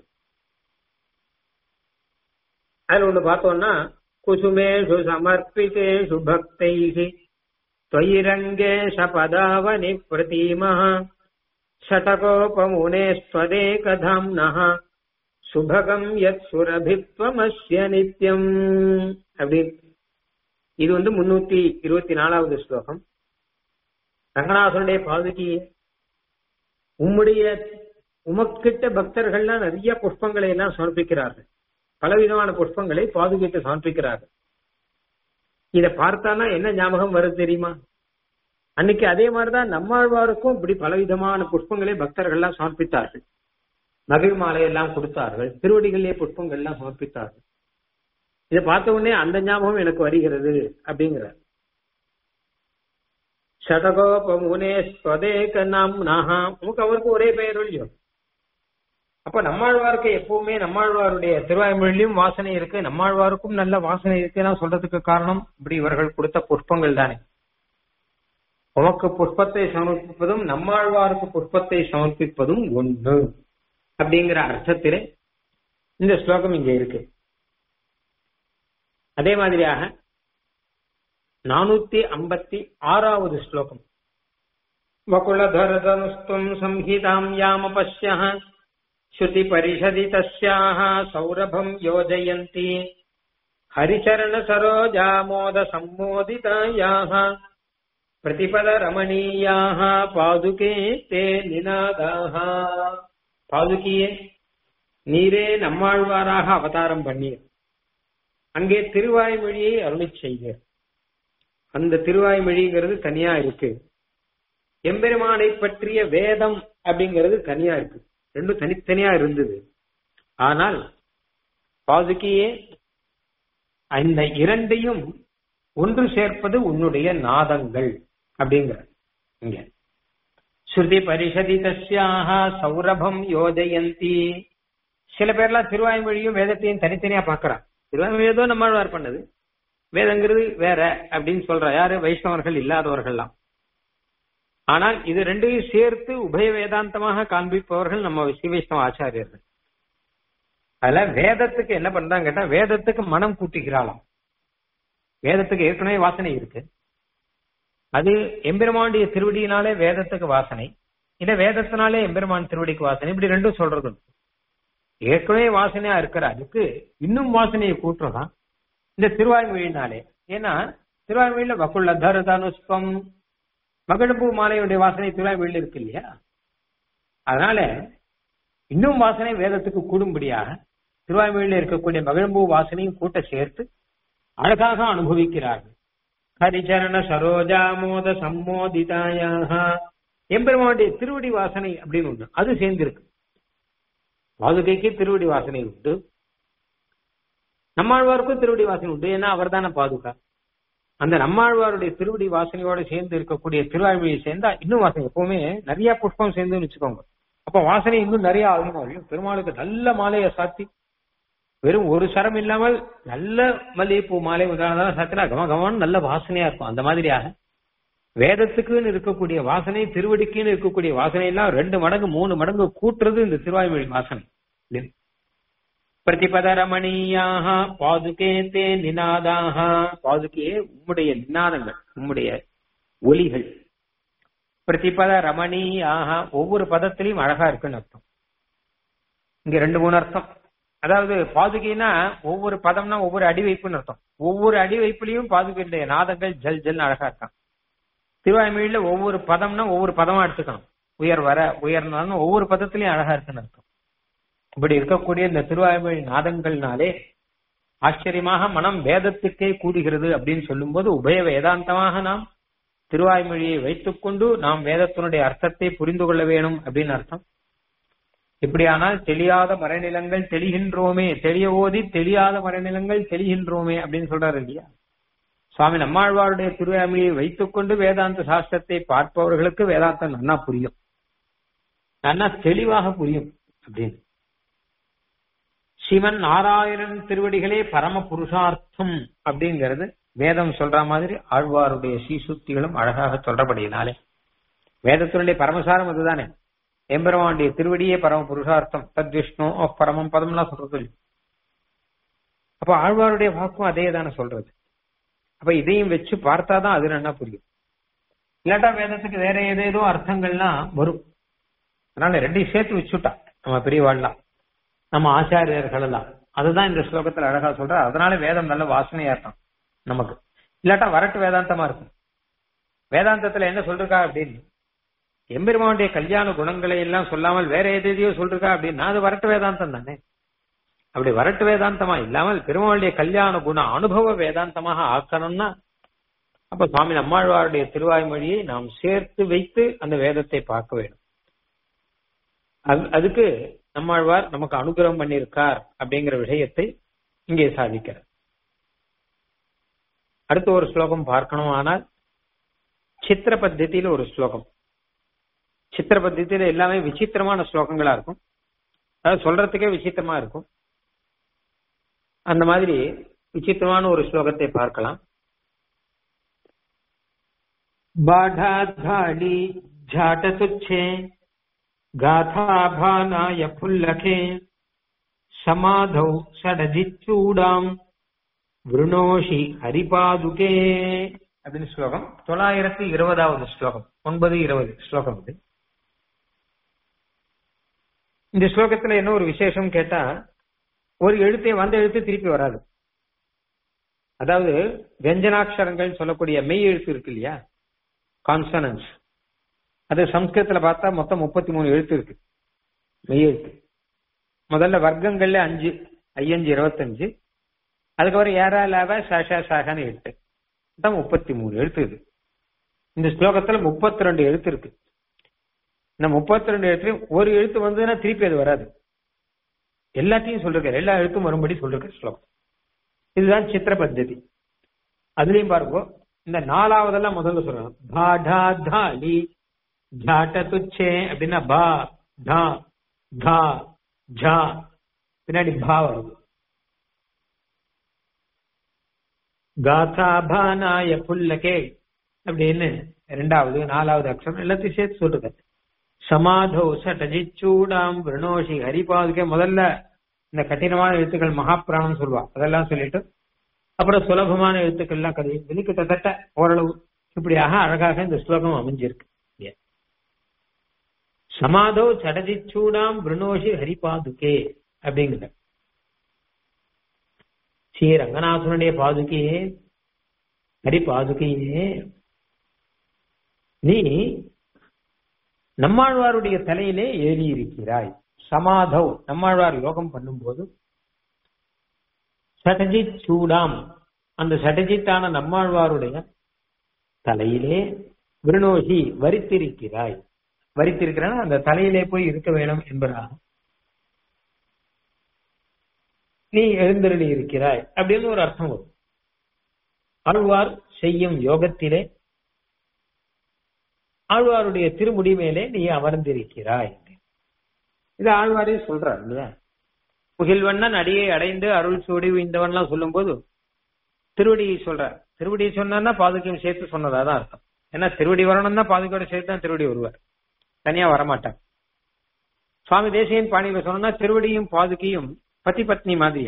அதுல ஒண்ணு பார்த்தோம்னா குசுமேஷு சமர்ப்பிதேஷு பக்தைஹி त्वयिरङ्गेश पदावनि प्रतीमः षटकोपमुने स्त्वदेकधाम्नः சுபகம் யத் சுரபித்வமஸ்ய நித்யம் அப்படி இது வந்து முன்னூத்தி இருபத்தி நாலாவது ஸ்லோகம் ரங்கநாதனுடைய பாதுகியே உம்முடைய உமக்கிட்ட பக்தர்கள்லாம் நிறைய புஷ்பங்களை எல்லாம் சமர்ப்பிக்கிறார்கள் பலவிதமான புஷ்பங்களை பாதுகிட்டு சமர்ப்பிக்கிறார்கள் இத பார்த்தானா என்ன ஞாபகம் வருது தெரியுமா அன்னைக்கு அதே மாதிரிதான் நம்மாழ்வாருக்கும் இப்படி பலவிதமான புஷ்பங்களை பக்தர்கள்லாம் சமர்ப்பித்தார்கள் மகிழ் மாலை எல்லாம் கொடுத்தார்கள் திருவடிகளிலே புஷ்பங்கள் எல்லாம் சமர்ப்பித்தார்கள் இதை பார்த்த உடனே அந்த ஞாபகம் எனக்கு வருகிறது அப்படிங்கிறார் ஷடகோபமுனே ஸ்வதேக நாம் நாகா உமக்கு அவருக்கு ஒரே பெயர் இல்லையோ அப்ப நம்மாழ்வாருக்கு எப்பவுமே நம்மாழ்வாருடைய திருவாய்மொழியிலும் வாசனை இருக்கு நம்மாழ்வாருக்கும் நல்ல வாசனை இருக்குன்னா சொல்றதுக்கு காரணம் இப்படி இவர்கள் கொடுத்த புஷ்பங்கள் தானே உமக்கு புஷ்பத்தை சமர்ப்பிப்பதும் நம்மாழ்வாருக்கு புஷ்பத்தை சமர்ப்பிப்பதும் ஒன்று அப்படிங்கிற அர்த்தத்திலே இந்த ஸ்லோகம் இங்க இருக்கு அதே மாதிரியாக நானூத்தி ஐம்பத்தி ஆறாவது ஸ்லோகம் வகுலதரதனுஸ்துவம் சம்ஹிதாம் யாமபஷ்ய ஸ்ருதி பரிஷதி தஸ்யாः சௌரபம் யோஜயந்தி ஹரிச்சரண சரோஜாமோத சம்மோதிதாயாः பிரதிபத ரமணீயாக பாதுகே தே நினாதாக பாதுகியே நீரே நம்மாழ்வாராக அவதாரம் பண்ணீர் அங்கே திருவாய்மொழியை அருளி செய்க அந்த திருவாய்மொழிங்கிறது தனியா இருக்கு எம்பெருமானை பற்றிய வேதம் அப்படிங்கிறது தனியா இருக்கு ரெண்டும் தனித்தனியா இருந்தது ஆனால் பாதுகியே அந்த இரண்டையும் ஒன்று சேர்ப்பது உன்னுடைய நாதங்கள் அப்படிங்கிற இங்க ஸ்ருதி பரிஷதி தஸ்யாக சௌரபம் யோஜயந்தி சில பேர்லாம் திருவாய்மொழியும் வேதத்தையும் தனித்தனியா பாக்குறான் திருவாய்மொழி ஏதோ நம்மாழ்வார் பண்ணது வேதங்கிறது வேற அப்படின்னு சொல்ற யாரு வைஷ்ணவர்கள் இல்லாதவர்கள்லாம் ஆனால் இது ரெண்டையும் சேர்த்து உபய வேதாந்தமாக காண்பிப்பவர்கள் நம்ம ஸ்ரீ வைஷ்ணவ ஆச்சாரியர்கள் அதுல வேதத்துக்கு என்ன பண்றாங்க கேட்டா வேதத்துக்கு மனம் கூட்டுகிறாளாம் வேதத்துக்கு ஏற்கனவே வாசனை இருக்கு அது எம்பெருமானுடைய திருவடியினாலே வேதத்துக்கு வாசனை இல்ல வேதத்தினாலே எம்பெருமான் திருவடிக்கு வாசனை இப்படி ரெண்டும் சொல்றது உண்டு. ஏற்கனவே வாசனையா இருக்கிற அதுக்கு இன்னும் வாசனையை கூட்டுறதான் இந்த திருவாய்மொழினாலே ஏன்னா திருவாய்மொழியில வக்குள்ள தருதனுஷ்பம் மகிழம்பூ மாலையுடைய வாசனை திருவாய்மொழியில் இருக்கு இல்லையா அதனால இன்னும் வாசனை வேதத்துக்கு கூடும்படியாக திருவாய்மொழியில் இருக்கக்கூடிய மகிழம்பூ வாசனையும் கூட்ட சேர்த்து அழகாக அனுபவிக்கிறார்கள் ஹரிச்சரண சரோஜாமோத சம்மோதிதாயாக எம்பெருமானுடைய திருவடி வாசனை அப்படின்னு ஒண்ணு அது சேர்ந்திருக்கு பாதுகைக்கு திருவடி வாசனை உண்டு நம்மாழ்வாருக்கும் திருவடி வாசனை உண்டு ஏன்னா அவர் தானே பாதுகா அந்த நம்மாழ்வாருடைய திருவடி வாசனையோட சேர்ந்து இருக்கக்கூடிய திருவாய்மொழியை சேர்ந்தா இன்னும் வாசனை எப்பவுமே நிறைய புஷ்பம் சேர்ந்துன்னு வச்சுக்கோங்க அப்ப வாசனை இன்னும் நிறைய ஆகும் வரையும் பெருமாளுக்கு நல்ல மாலையை சாத்தி வெறும் ஒரு சரம் இல்லாமல் நல்ல மல்லிகைப்பூ மாலை முதலானதான் சாத்தினா கம கமன்னு நல்ல வாசனையா இருக்கும் அந்த மாதிரியாக வேதத்துக்குன்னு இருக்கக்கூடிய வாசனை திருவடிக்குன்னு இருக்கக்கூடிய வாசனை எல்லாம் ரெண்டு மடங்கு மூணு மடங்கு கூட்டுறது இந்த திருவாய்மொழி வாசனை இல்லையா? பிரதிபத ரமணீயாக பாதுகே தே நினாதாக பாதுகே உம்முடைய நினாதங்கள் உம்முடைய ஒலிகள் பிரதிபத ரமணீயாக ஒவ்வொரு பதத்திலையும் அழகா இருக்குன்னு அர்த்தம் இங்க ரெண்டு மூணு அர்த்தம் அதாவது பாதுகைனா ஒவ்வொரு பதம்னா ஒவ்வொரு அடி வைப்புன்னு அர்த்தம் ஒவ்வொரு அடி வைப்புலயும் பாதுகையுடைய நாதங்கள் ஜல் ஜல் அழகா இருக்கான் திருவாய்மொழியில ஒவ்வொரு பதம்னா ஒவ்வொரு பதமா எடுத்துக்கணும் உயர் வர உயர்னாலும் ஒவ்வொரு பதத்திலையும் அழகா இருக்குன்னு அர்த்தம் இப்படி இருக்கக்கூடிய இந்த திருவாய்மொழி நாதங்கள்னாலே ஆச்சரியமாக மனம் வேதத்துக்கே கூடுகிறது அப்படின்னு சொல்லும்போது உபய வேதாந்தமாக நாம் திருவாய்மொழியை வைத்துக்கொண்டு நாம் வேதத்தினுடைய அர்த்தத்தை புரிந்து கொள்ள வேணும் அப்படின்னு அர்த்தம் இப்படியானால் தெரியாத மறைநிலங்கள் தெளிகின்றோமே தெளிய ஓதி தெரியாத மறைநிலங்கள் தெளிகின்றோமே அப்படின்னு சொல்றாரு இல்லையா சுவாமி நம்மாழ்வாருடைய திருவாய்மொழியை வைத்துக்கொண்டு வேதாந்த சாஸ்திரத்தை பார்ப்பவர்களுக்கு வேதாந்தம் நன்னா புரியும் நன்னா தெளிவாக புரியும் அப்படின்னு சிவன் நாராயணன் திருவடிகளே பரம புருஷார்த்தம் அப்படிங்கிறது வேதம் சொல்ற மாதிரி ஆழ்வாருடைய சீசுத்திகளும் அழகாக சொல்றபடியினாலே வேதத்தினுடைய பரமசாரம் அதுதானே எம்பெருமானுடைய திருவடியே பரம புருஷார்த்தம் தத் விஷ்ணு பரமம் பதம்லாம் சொல்றது இல்ல. அப்ப ஆழ்வாருடைய வாக்கும் அதே தானே சொல்றது அப்ப இதையும் வச்சு பார்த்தாதான் அது நல்லா புரியும் இல்லாட்டா வேதத்துக்கு வேற ஏதேதோ அர்த்தங்கள்லாம் வரும் அதனால ரெண்டையும் சேர்த்து வச்சுட்டா நம்ம பெரியவாள்லாம் நம்ம ஆச்சாரியர்கள் எல்லாம் அதுதான் இந்த ஸ்லோகத்துல அழகா சொல்ற அதனால வேதம் நல்ல வாசனையா இருக்கும் நமக்கு இல்லாட்டா வரட்டு வேதாந்தமா இருக்கும் வேதாந்தத்துல என்ன சொல்றா அப்படின்னு எம்பெருமானுடைய கல்யாண குணங்களை எல்லாம் சொல்லாமல் வேற எதையோ சொல்றா அப்படின்னா அது வரட்டு வேதாந்தம் தானே அப்படி வரட்டு வேதாந்தமா இல்லாமல் பெருமாளுடைய கல்யாண குண அனுபவ வேதாந்தமாக ஆக்கணும்னா அப்ப சுவாமி நம்மாழ்வாருடைய திருவாய்மொழியை நாம் சேர்த்து வைத்து அந்த வேதத்தை பார்க்க வேண்டும் அது- அதுக்கு நம்மாழ்வார் நமக்கு அனுகிரகம் பண்ணியிருக்கார் அப்படிங்கிற விஷயத்தை இங்கே சாதிக்கிறார் அடுத்த ஒரு ஸ்லோகம் பார்க்கணும் ஆனால் சித்திர பத்தியில ஒரு ஸ்லோகம் சித்திர பத்தியில எல்லாமே விசித்திரமான ஸ்லோகங்களா இருக்கும் அது சொல்றதுக்கே விசித்திரமா இருக்கும் அந்த மாதிரி விசித்திரமான ஒரு ஸ்லோகத்தை பார்க்கலாம் बाढाधाडी झाटतुच्छे गाथाभानाय फुल्लखे समाधौ षडजिच्चूडाम् விருணோஷி ஹரிபாதுகே அப்படின்னு ஸ்லோகம் தொள்ளாயிரத்தி இருபதாவது ஸ்லோகம் ஒன்பது இருபது ஸ்லோகம் இது இந்த ஸ்லோகத்துல என்ன ஒரு விசேஷம் கேட்டா ஒரு எழுத்தை வந்த எழுத்து திருப்பி வராது அதாவது வெஞ்சனாட்சரங்கள் சொல்லக்கூடிய மெய் எழுத்து இருக்கு இல்லையா கான்சனன்ஸ் அது சம்ஸ்கிருதத்துல பார்த்தா மொத்தம் முப்பத்தி மூணு எழுத்து இருக்கு மெய் எழுத்து முதல்ல வர்க்கங்கள்ல அஞ்சு ஐயஞ்சு இருபத்தஞ்சு அதுக்கப்புறம் ஏரா லாவ சாஷா சாகான்னு எழுத்து தான் முப்பத்தி மூணு எழுத்து இது இந்த ஸ்லோகத்துல முப்பத்தி ரெண்டு எழுத்து இருக்கு இந்த முப்பத்தி ரெண்டு எழுத்துலயும் ஒரு எழுத்து வந்ததுன்னா திருப்பி அது வராது எல்லாத்தையும் சொல்லிருக்காரு எல்லா எழுத்தும் வரும்படி சொல்லிருக்காரு ஸ்லோகம் இதுதான் சித்திர பத்ததி அதுலயும் பாருங்க இந்த நாலாவதெல்லாம் முதல்ல சொல்றாங்க பாடா தாலி ஜாட்ட துச்சே அப்படின்னா பா தா தா ஜா பின்னாடி பா வருது காதாபானாய புல்லகே அப்படின்னு ரெண்டாவது நாலாவது அக்ஷரம் எல்லாத்தையும் சேர்த்து சொல்லுங்க சமாதோ சட்டஜிச்சூடாம் விரணோஷி ஹரிபாதுகே முதல்ல இந்த கடினமான எழுத்துக்கள் மகாபிராணம் சொல்லுவா அதெல்லாம் சொல்லிட்டு அப்புறம் சுலபமான எழுத்துக்கள் எல்லாம் கதை சொல்லி கிட்டத்தட்ட ஓரளவு இப்படியாக அழகாக இந்த ஸ்லோகம் அமைஞ்சிருக்கு சமாதோ சடஜிச்சூடாம் விருணோஷி ஹரிபாதுகே அப்படிங்கிற ஸ்ரீ ரங்கநாதனுடைய பாதுகையே ஹரி பாதுகையே நீ நம்மாழ்வாருடைய தலையிலே ஏறி இருக்கிறாய் சமாதவ் நம்மாழ்வார் யோகம் பண்ணும்போது சடஜித் சூடாம் அந்த சடஜித்தான நம்மாழ்வாருடைய தலையிலே விருணோஷி வரித்திருக்கிறாய் வரித்திருக்கிறான் அந்த தலையிலே போய் இருக்க வேணும் என்பதாக நீ எழுந்தருளி இருக்கிறாய் அப்படின்னு ஒரு அர்த்தம் வரும் ஆழ்வார் செய்யும் யோகத்திலே ஆழ்வாருடைய திருமுடி மேலே நீ அமர்ந்திருக்கிறாய் இது ஆழ்வாரே சொல்றார் இல்லையா புகில்வண்ணன் அடியை அடைந்து அருள் சூடி இந்தவன்லாம் சொல்லும் போது திருவடியை சொல்றார் திருவடியை சொன்னா பாதுகையும் சேர்த்து சொன்னதாதான் அர்த்தம் ஏன்னா திருவடி வரணும்னா பாதுகையோட சேர்த்து தான் திருவடி வருவார் தனியா வரமாட்டார் சுவாமி தேசியன் பாணியில சொன்னா திருவடியும் பாதுகையும் பதி பத்னி மாதிரியா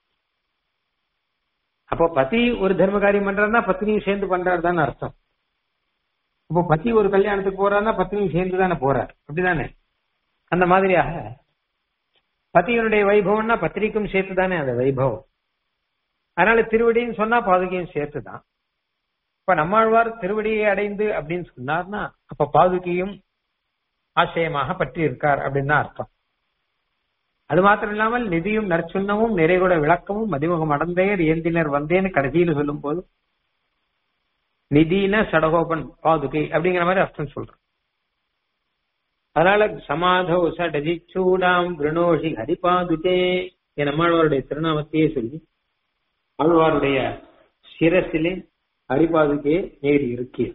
அப்போ பதி ஒரு தர்ம காரியம் பண்றாருன்னா பத்னியும் சேர்ந்து பண்றாரு அர்த்தம் அப்போ பத்தி ஒரு கல்யாணத்துக்கு போறாருன்னா பத்னியும் சேர்ந்து தானே போறார் அப்படிதானே அந்த மாதிரியாக பத்தியனுடைய வைபவம்னா பத்திரிக்கும் சேர்த்து தானே அந்த வைபவம் அதனால திருவடின்னு சொன்னா பாதுகையும் சேர்த்து தான் இப்ப நம்மாழ்வார் திருவடியை அடைந்து அப்படின்னு சொன்னார்னா அப்ப பாதுகையும் ஆசயமாக பற்றி இருக்கார் அப்படின்னு தான் அர்த்தம் அது மாத்திரம் இல்லாமல் நிதியும் நற்சுண்ணமும் நிறைகுட விளக்கமும் மதிமுகம் அடந்தையர் ஏந்தினர் வந்தேன்னு கடைசியில சொல்லும் போது நிதின சடகோபன் பாதுகை அப்படிங்கிற மாதிரி அர்த்தம் சொல்றோம் அதனால சமாதோ சடஜிச்சூடாம் விருணோஷி ஹரிபாதுகே என் நம்மாழ்வாருடைய திருநாமத்தையே சொல்லி ஆழ்வாருடைய சிரசிலே ஹரிபாதுகே நேரி இருக்கீர்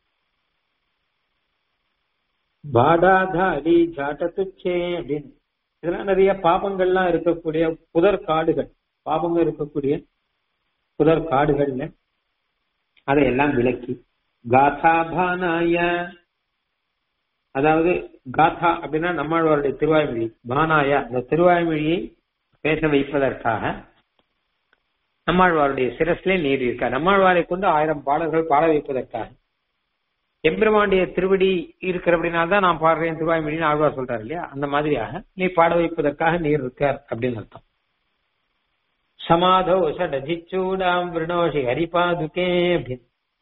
பாடாதாடி ஜாட்டத்துச்சே அப்படின்னு இதெல்லாம் நிறைய பாபங்கள்லாம் இருக்கக்கூடிய புதர் காடுகள் பாபங்கள் இருக்கக்கூடிய புதர் காடுகள்ல அதையெல்லாம் விளக்கி காதாபானாய அதாவது காதா அப்படின்னா நம்மாழ்வாருடைய திருவாய்மொழி பானாயா அந்த திருவாய்மொழியை பேச வைப்பதற்காக நம்மாழ்வாருடைய சிரஸ்லே நீர் இருக்கா நம்மாழ்வாரை கொண்டு ஆயிரம் பாடல்கள் பாட வைப்பதற்காக எம்பெருமானுடைய திருவடி இருக்கிறபடினால்தான் நான் பாடுறேன் திருவாய்மொழின்னு ஆழ்வார் சொல்றாரு இல்லையா அந்த மாதிரியாக நீ பாட வைப்பதற்காக நீர் இருக்கார் அப்படின்னு அர்த்தம் சமாதோ சடஜிச்சூடாம் விருணோஷி ஹரிபாதுகே அப்படின்னு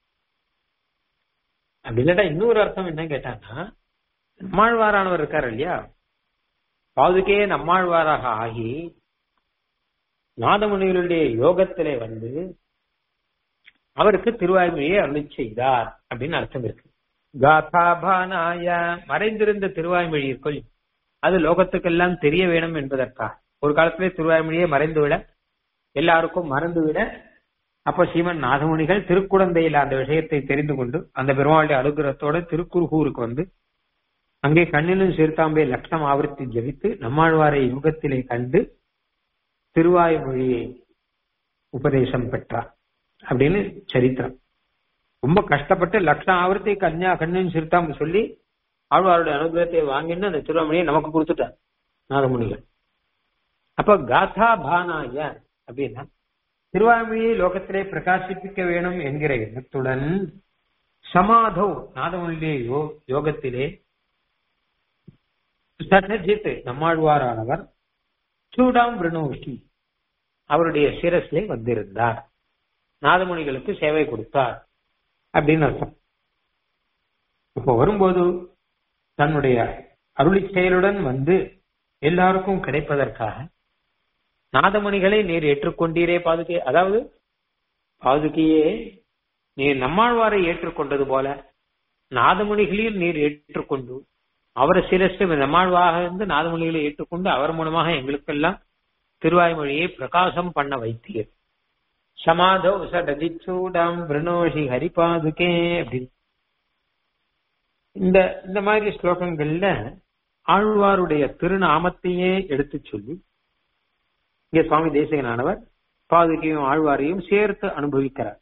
அப்படி இல்லாட்டா இன்னொரு அர்த்தம் என்ன கேட்டான்னா நம்மாழ்வாரானவர் இருக்காரு இல்லையா பாதுகே நம்மாழ்வாராக ஆகி நாதமுனிகளுடைய யோகத்திலே வந்து அவருக்கு திருவாய்மொழியை அருளி செய்தார் அப்படின்னு அர்த்தம் இருக்கு காதாபானாய மறைந்திருந்த திருவாய்மொழி இருக்குள் அது லோகத்துக்கெல்லாம் தெரிய வேணும் என்பதற்காக ஒரு காலத்திலே திருவாய்மொழியை மறைந்துவிட எல்லாருக்கும் மறந்துவிட அப்ப சீமன் நாதமுனிகள் திருக்குழந்தையில அந்த விஷயத்தை தெரிந்து கொண்டு அந்த பெருமாளுடைய அனுகிரகத்தோட திருக்குறுகூருக்கு வந்து அங்கே கண்ணிலும் சிறுத்தாம்பை லட்சம் ஆவர்த்தி ஜபித்து நம்மாழ்வாரை யுகத்திலே கண்டு திருவாய்மொழியை உபதேசம் பெற்றார் அப்படின்னு சரித்திரம் ரொம்ப கஷ்டப்பட்டு லட்சம் ஆவர்த்தி கன்யா கண்ணின் சிறுத்தாம்பு சொல்லி ஆழ்வாருடைய அனுகிரகத்தை வாங்கின்னு அந்த திருவாமணியை நமக்கு கொடுத்துட்டார் நாதமுனிகள் அப்ப காதா பானாய அப்படின்னா திருவாமொழியை லோகத்திலே பிரகாசிப்பிக்க வேணும் என்கிற எண்ணத்துடன் சமாதோ நாதமுனிலே யோ யோகத்திலே சட்டஜித் நம்மாழ்வாரானவர் சூடாம் விருணோஷி அவருடைய சிரசிலே வந்திருந்தார் நாதமுனிகளுக்கு சேவை கொடுத்தார் அப்படின்னு அர்த்தம் இப்போ வரும்போது தன்னுடைய அருளி செயலுடன் வந்து எல்லாருக்கும் கிடைப்பதற்காக நாதமணிகளை நீர் ஏற்றுக்கொண்டீரே பாதுகை அதாவது பாதுகையே நீர் நம்மாழ்வாரை ஏற்றுக்கொண்டது போல நாதமணிகளையும் நீர் ஏற்றுக்கொண்டு அவரை சிரஸ்து நம்மாழ்வாக இருந்து நாதமணிகளை ஏற்றுக்கொண்டு அவர் மூலமாக எங்களுக்கெல்லாம் திருவாய்மொழியை பிரகாசம் பண்ண வைத்தீர் சமாதோ சடதிச்சூடாம் பிரணோஷி ஹரிபாதுகே அப்படின்னு இந்த இந்த மாதிரி ஸ்லோகங்கள்ல ஆழ்வாருடைய திருநாமத்தையே எடுத்து சொல்லி இங்க சுவாமி தேசிகனானவர் பாதுகையும் ஆழ்வாரையும் சேர்த்து அனுபவிக்கிறார்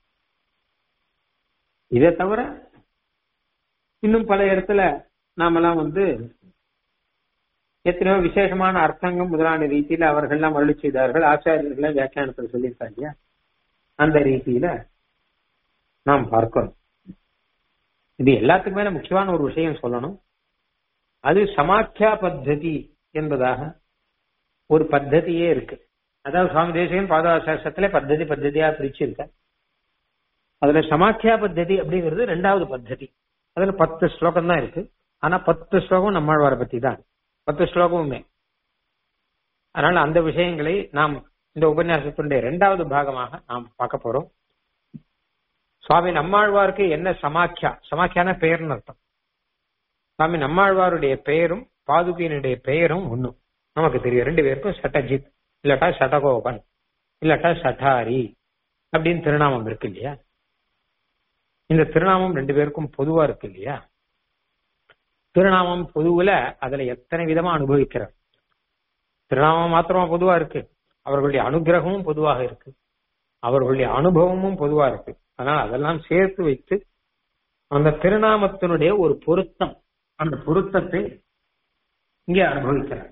இதை தவிர இன்னும் பல இடத்துல நாமெல்லாம் வந்து எத்தனையோ விசேஷமான அர்த்தங்கள் முதலான ரீதியில அவர்கள்லாம் அருளி செய்தார்கள் ஆச்சாரியர்கள் வியாக்கியானத்தில் சொல்லியிருக்காங்க இல்லையா அந்த ரீதியில நாம் பார்க்கிறோம் இது எல்லாத்துக்கு மேல முக்கியமான ஒரு விஷயம் சொல்லணும் அது சமாக்கியா பத்ததி என்பதாக ஒரு பத்ததியே இருக்கு அதாவது சுவாமி தேசிகன் பாதாசாஸ்திரத்துல பத்ததி பத்ததியா பிரிச்சிருக்க அதுல சமாக்கியா பத்ததி அப்படிங்கிறது ரெண்டாவது பத்ததி அதுல பத்து ஸ்லோகம் தான் இருக்கு ஆனா பத்து ஸ்லோகம் நம்மாழ்வாரை பத்தி தான் பத்து ஸ்லோகமுமே அதனால அந்த விஷயங்களை நாம் இந்த உபன்யாசத்தினுடைய இரண்டாவது பாகமாக நாம் பார்க்க போறோம் சுவாமி நம்மாழ்வாருக்கு என்ன சமாக்கியா சமாக்கியான பெயர்னு அர்த்தம் சுவாமி நம்மாழ்வாருடைய பெயரும் பாதுகையினுடைய பெயரும் ஒண்ணும் நமக்கு தெரியும் ரெண்டு பேருக்கும் சட்டஜித் இல்லாட்டா சடகோபன் இல்லாட்டா சட்டாரி அப்படின்னு திருநாமம் இருக்கு இல்லையா இந்த திருநாமம் ரெண்டு பேருக்கும் பொதுவா இருக்கு இல்லையா திருநாமம் பொதுவுல அதுல எத்தனை விதமா அனுபவிக்கிறார் திருநாமம் மாத்திரமா பொதுவா இருக்கு அவர்களுடைய அனுகிரகமும் பொதுவாக இருக்கு அவர்களுடைய அனுபவமும் பொதுவா இருக்கு அதனால அதெல்லாம் சேர்த்து வைத்து அந்த திருநாமத்தினுடைய ஒரு பொருத்தம் அந்த பொருத்தத்தை இங்கே அனுபவிக்கிறார்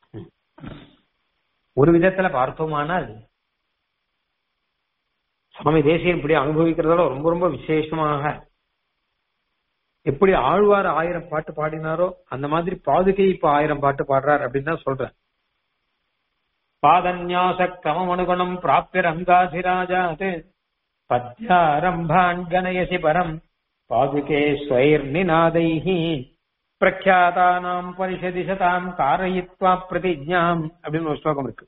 ஒரு விதத்துல பார்த்தோமானால் சுவாமி தேசியம் இப்படி அனுபவிக்கிறதால ரொம்ப ரொம்ப விசேஷமாக எப்படி ஆழ்வார் ஆயிரம் பாட்டு பாடினாரோ அந்த மாதிரி பாதுகை இப்ப ஆயிரம் பாட்டு பாடுறார் அப்படின்னு தான் சொல்றேன் பாதன்யாச கமமனுகுணம் பிராப்பிய ரங்காதிராஜாத் பத்யாரம்பான் கணயசி பரம் பாதுகே ஸ்வயர் நிநாதைஹி பிரக்யாதானாம் பரிஷதி சதாம் காரயித்வா பிரதிஜாம் அப்படின்னு ஒரு ஸ்லோகம் இருக்கு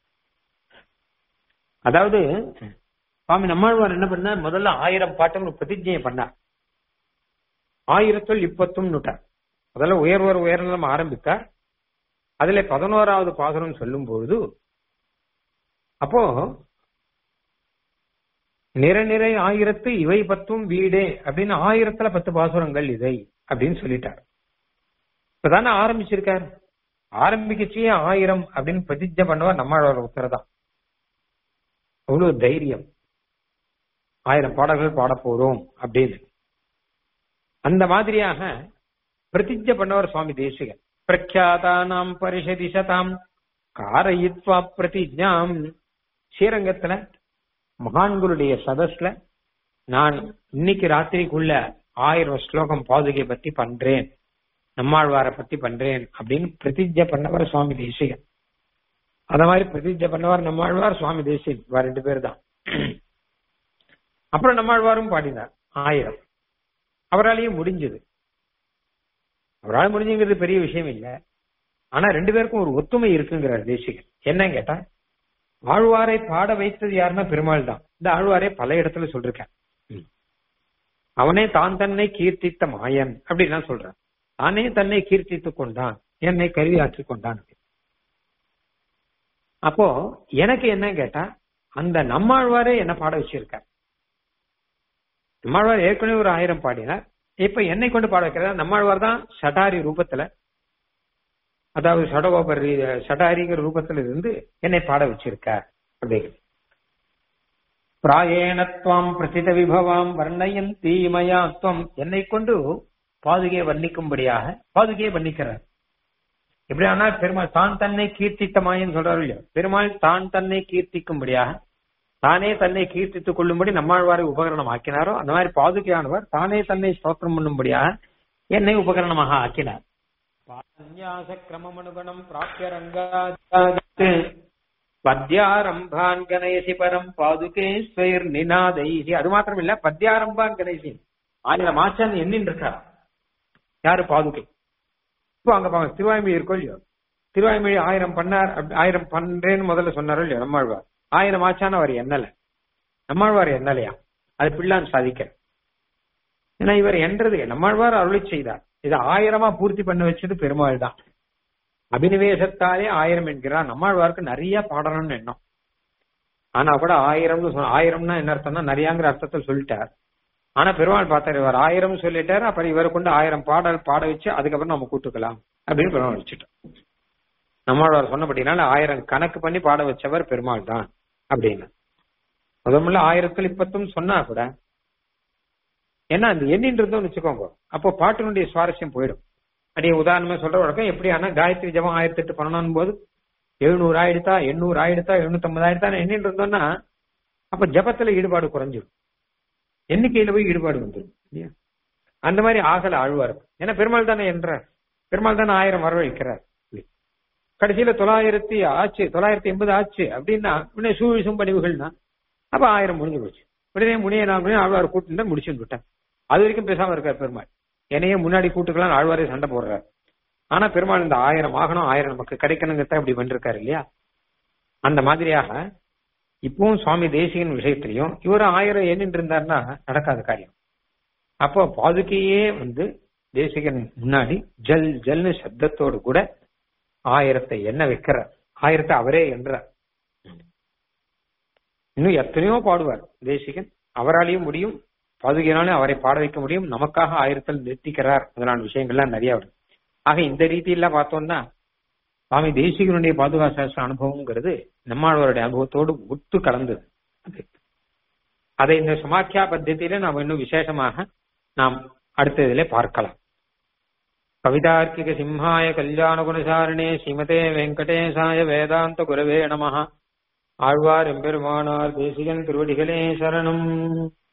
அதாவது சுவாமி நம்மாழ்வார் என்ன பண்ணார் முதல்ல ஆயிரம் பாட்டுகள் பிரதிஜையை பண்ணார் ஆயிரத்துள் இப்பத்தும் நுட்டார் முதல்ல உயர்வர் உயர்நலம் ஆரம்பித்தார் அதுல பதினோராவது பாசுரம் சொல்லும் பொழுது அப்போ நிற நிறை ஆயிரத்து இவை பத்தும் வீடே அப்படின்னு ஆயிரத்துல பத்து பாசுரங்கள் இதை அப்படின்னு சொல்லிட்டார் இப்பதானே ஆரம்பிச்சிருக்காரு ஆரம்பிக்கச்சே ஆயிரம் அப்படின்னு பிரதிஜை பண்ணவர் நம்மளோட உத்தரதான் அவ்வளவு தைரியம் ஆயிரம் பாடல்கள் பாட போறோம் அப்படின்னு அந்த மாதிரியாக பிரதிஜை பண்ணவர் சுவாமி தேசிகன் பிரக்யாதானாம் பரிஷதி சதாம் காரயித்வா பிரதிஜாம் ஸ்ரீரங்கத்துல மகான்களுடைய சதஸ்ல நான் இன்னைக்கு ராத்திரிக்குள்ள ஆயிரம் ஸ்லோகம் பாதுகை பத்தி பண்றேன் நம்மாழ்வாரை பத்தி பண்றேன் அப்படின்னு பிரதிஜை பண்ணவர் சுவாமி தேசிகன் அத மாதிரி பிரதிஜை பண்ணவர் நம்மாழ்வார் சுவாமி தேசிகன் ரெண்டு பேர் தான் அப்புறம் நம்மாழ்வாரும் பாடினார் ஆயிரம் அவராலேயும் முடிஞ்சது அவரால் முடிஞ்சுங்கிறது பெரிய விஷயம் இல்ல ஆனா ரெண்டு பேருக்கும் ஒரு ஒத்துமை இருக்குங்கிறார் தேசிகன் என்ன கேட்டா ஆழ்வாரை பாட வைத்தது யாருன்னா பெருமாள் தான் இந்த ஆழ்வாரை பல இடத்துல சொல்லிருக்கேன் அவனே தான் தன்னை கீர்த்தித்த மாயன் அப்படின்னு சொல்றான் தானே தன்னை கீர்த்தித்துக் கொண்டான் என்னை கருவியாற்றி கொண்டான் அப்போ எனக்கு என்ன கேட்டா அந்த நம்மாழ்வாரே என்ன பாட வச்சிருக்கார் நம்மாழ்வார் ஏற்கனவே ஒரு ஆயிரம் பாடினார் இப்ப என்னை கொண்டு பாட வைக்கிறதா நம்மாழ்வார் தான் சடாரி ரூபத்துல அதாவது சடகோபர் ரீ- சடாரிங்கிற ரூபத்துல இருந்து என்னை பாட வச்சிருக்கார் அப்படிங்கிறது பிராயேணத்வம் பிரசித விபவாம் வர்ணயன் தீமயாத்வம் என்னை கொண்டு பாதுகையை வர்ணிக்கும்படியாக பாதுகையை வர்ணிக்கிறார் எப்படி ஆனா பெருமாள் தான் தன்னை கீர்த்தித்தமாயின்னு சொல்றாரு இல்லையா பெருமாள் தான் தன்னை கீர்த்திக்கும்படியாக தானே தன்னை கீர்த்தித்துக் கொள்ளும்படி நம்மாழ்வாரை உபகரணம் ஆக்கினாரோ அந்த மாதிரி பாதுகையானவர் தானே தன்னை ஸ்தோத்திரம் பண்ணும்படியாக என்னை உபகரணமாக ஆக்கினார் பான்யாச கிரமமனுகணம் பிராப்திய ரங்காத் பத்யாரம்பான் கணயசி பரம் பாதுகே ஸ்வயர் நிநாதைஹி அது மாத்திரம் இல்ல பத்யாரம்பான் கணயசி ஆயிரம் ஆச்சான் எண்ணின்னு இருக்கார் யாரு பாதுகை இப்போ அங்க பாருங்க திருவாய்மொழி இருக்கோ இல்லையோ திருவாய்மொழி ஆயிரம் பண்ணார் அப்படி ஆயிரம் பண்றேன்னு முதல்ல சொன்னாரோ இல்லையோ நம்மாழ்வார் ஆயிரம் ஆச்சான்னு அவர் எண்ணல நம்மாழ்வார் எண்ணலையா அது பிள்ளான் சாதிக்க ஏன்னா இவர் என்றது நம்மாழ்வார் அருளி செய்தார் இதை ஆயிரமா பூர்த்தி பண்ண வச்சது பெருமாள் தான் அபினிவேசத்தாலே ஆயிரம் என்கிறார் நம்மாழ்வாருக்கு நிறைய பாடணும்னு எண்ணம் ஆனா கூட ஆயிரம்னு சொன்ன ஆயிரம்னா என்ன அர்த்தம்னா நிறையாங்கிற அர்த்தத்தில் சொல்லிட்டார் ஆனா பெருமாள் பார்த்தாரு இவர் ஆயிரம் சொல்லிட்டாரு அப்புறம் இவரை கொண்டு ஆயிரம் பாடல் பாட வச்சு அதுக்கப்புறம் நம்ம கூட்டுக்கலாம் அப்படின்னு பெருமாள் வச்சுட்டோம் நம்மாழ்வார் சொன்னபடினால ஆயிரம் கணக்கு பண்ணி பாட வச்சவர் பெருமாள் தான் அப்படின்னு முதல்ல ஆயிரத்தில் இப்பத்தும் சொன்னா கூட ஏன்னா அந்த எண்ணின்னு இருந்தோம்னு வச்சுக்கோங்க அப்போ பாட்டினுடைய சுவாரஸ்யம் போயிடும் அப்படியே உதாரணமா சொல்ற வழக்கம் எப்படி ஆனா காயத்ரி ஜபம் ஆயிரத்தி எட்டு பண்ணணும் போது எழுநூறு ஆயிடுத்தா எண்ணூறு ஆயிடுத்தா எழுநூத்தி ஆயிடுத்தா எண்ணிட்டு இருந்தோம்னா அப்ப ஜபத்துல ஈடுபாடு குறைஞ்சிடும் எண்ணிக்கையில போய் ஈடுபாடு வந்துடும் இல்லையா அந்த மாதிரி ஆகல ஆழ்வார் ஏன்னா பெருமாள் தானே என்றார் பெருமாள் தானே ஆயிரம் வரவழைக்கிறார் கடைசியில தொள்ளாயிரத்தி ஆச்சு தொள்ளாயிரத்தி எண்பது ஆச்சு அப்படின்னா உடனே சூழிசும் படிவுகள்னா அப்ப ஆயிரம் முடிஞ்சு போச்சு உடனே முனைய நான் முனைய ஆழ்வார் கூட்டு முடிச்சுட்டு விட்டேன் அது வரைக்கும் பேசாம இருக்கார் பெருமாள் என்னையே முன்னாடி கூட்டுக்கலாம் ஆழ்வாரே சண்டை போடுறாரு ஆனா பெருமாள் இந்த ஆயிரம் ஆகணும் ஆயிரம் நமக்கு கிடைக்கணுங்கிறத இப்படி பண்ணிருக்காரு இல்லையா அந்த மாதிரியாக இப்பவும் சுவாமி தேசிகன் விஷயத்திலையும் இவர் ஆயிரம் எண்ணிட்டு இருந்தாருன்னா நடக்காத காரியம் அப்போ பாதுகையே வந்து தேசிகன் முன்னாடி ஜல் ஜல்னு சப்தத்தோடு கூட ஆயிரத்தை எண்ண வைக்கிறார் ஆயிரத்தை அவரே என்றார் இன்னும் எத்தனையோ பாடுவார் தேசிகன் அவராலையும் முடியும் பாதுகையினாலும் அவரை பாட வைக்க முடியும் நமக்காக ஆயிரத்தில் நிறுத்திக்கிறார் முதலான விஷயங்கள்லாம் நிறைய வரும் ஆக இந்த ரீதியெல்லாம் பார்த்தோம்னா சுவாமி தேசிகனுடைய பாதுகா சாஸ்திர அனுபவம்ங்கிறது நம்மாழ்வாருடைய அனுபவத்தோடு ஒத்து கலந்தது அது அதை இந்த சமாக்கியா பத்தியில நாம் இன்னும் விசேஷமாக நாம் அடுத்த இதிலே பார்க்கலாம் கவிதார்க்கிக சிம்ஹாய கல்யாண குணசாரணே ஸ்ரீமதே வெங்கடேசாய வேதாந்த குரவே நம ஆழ்வார் எம்பெருமானார் தேசிகன் திருவடிகளே சரணம்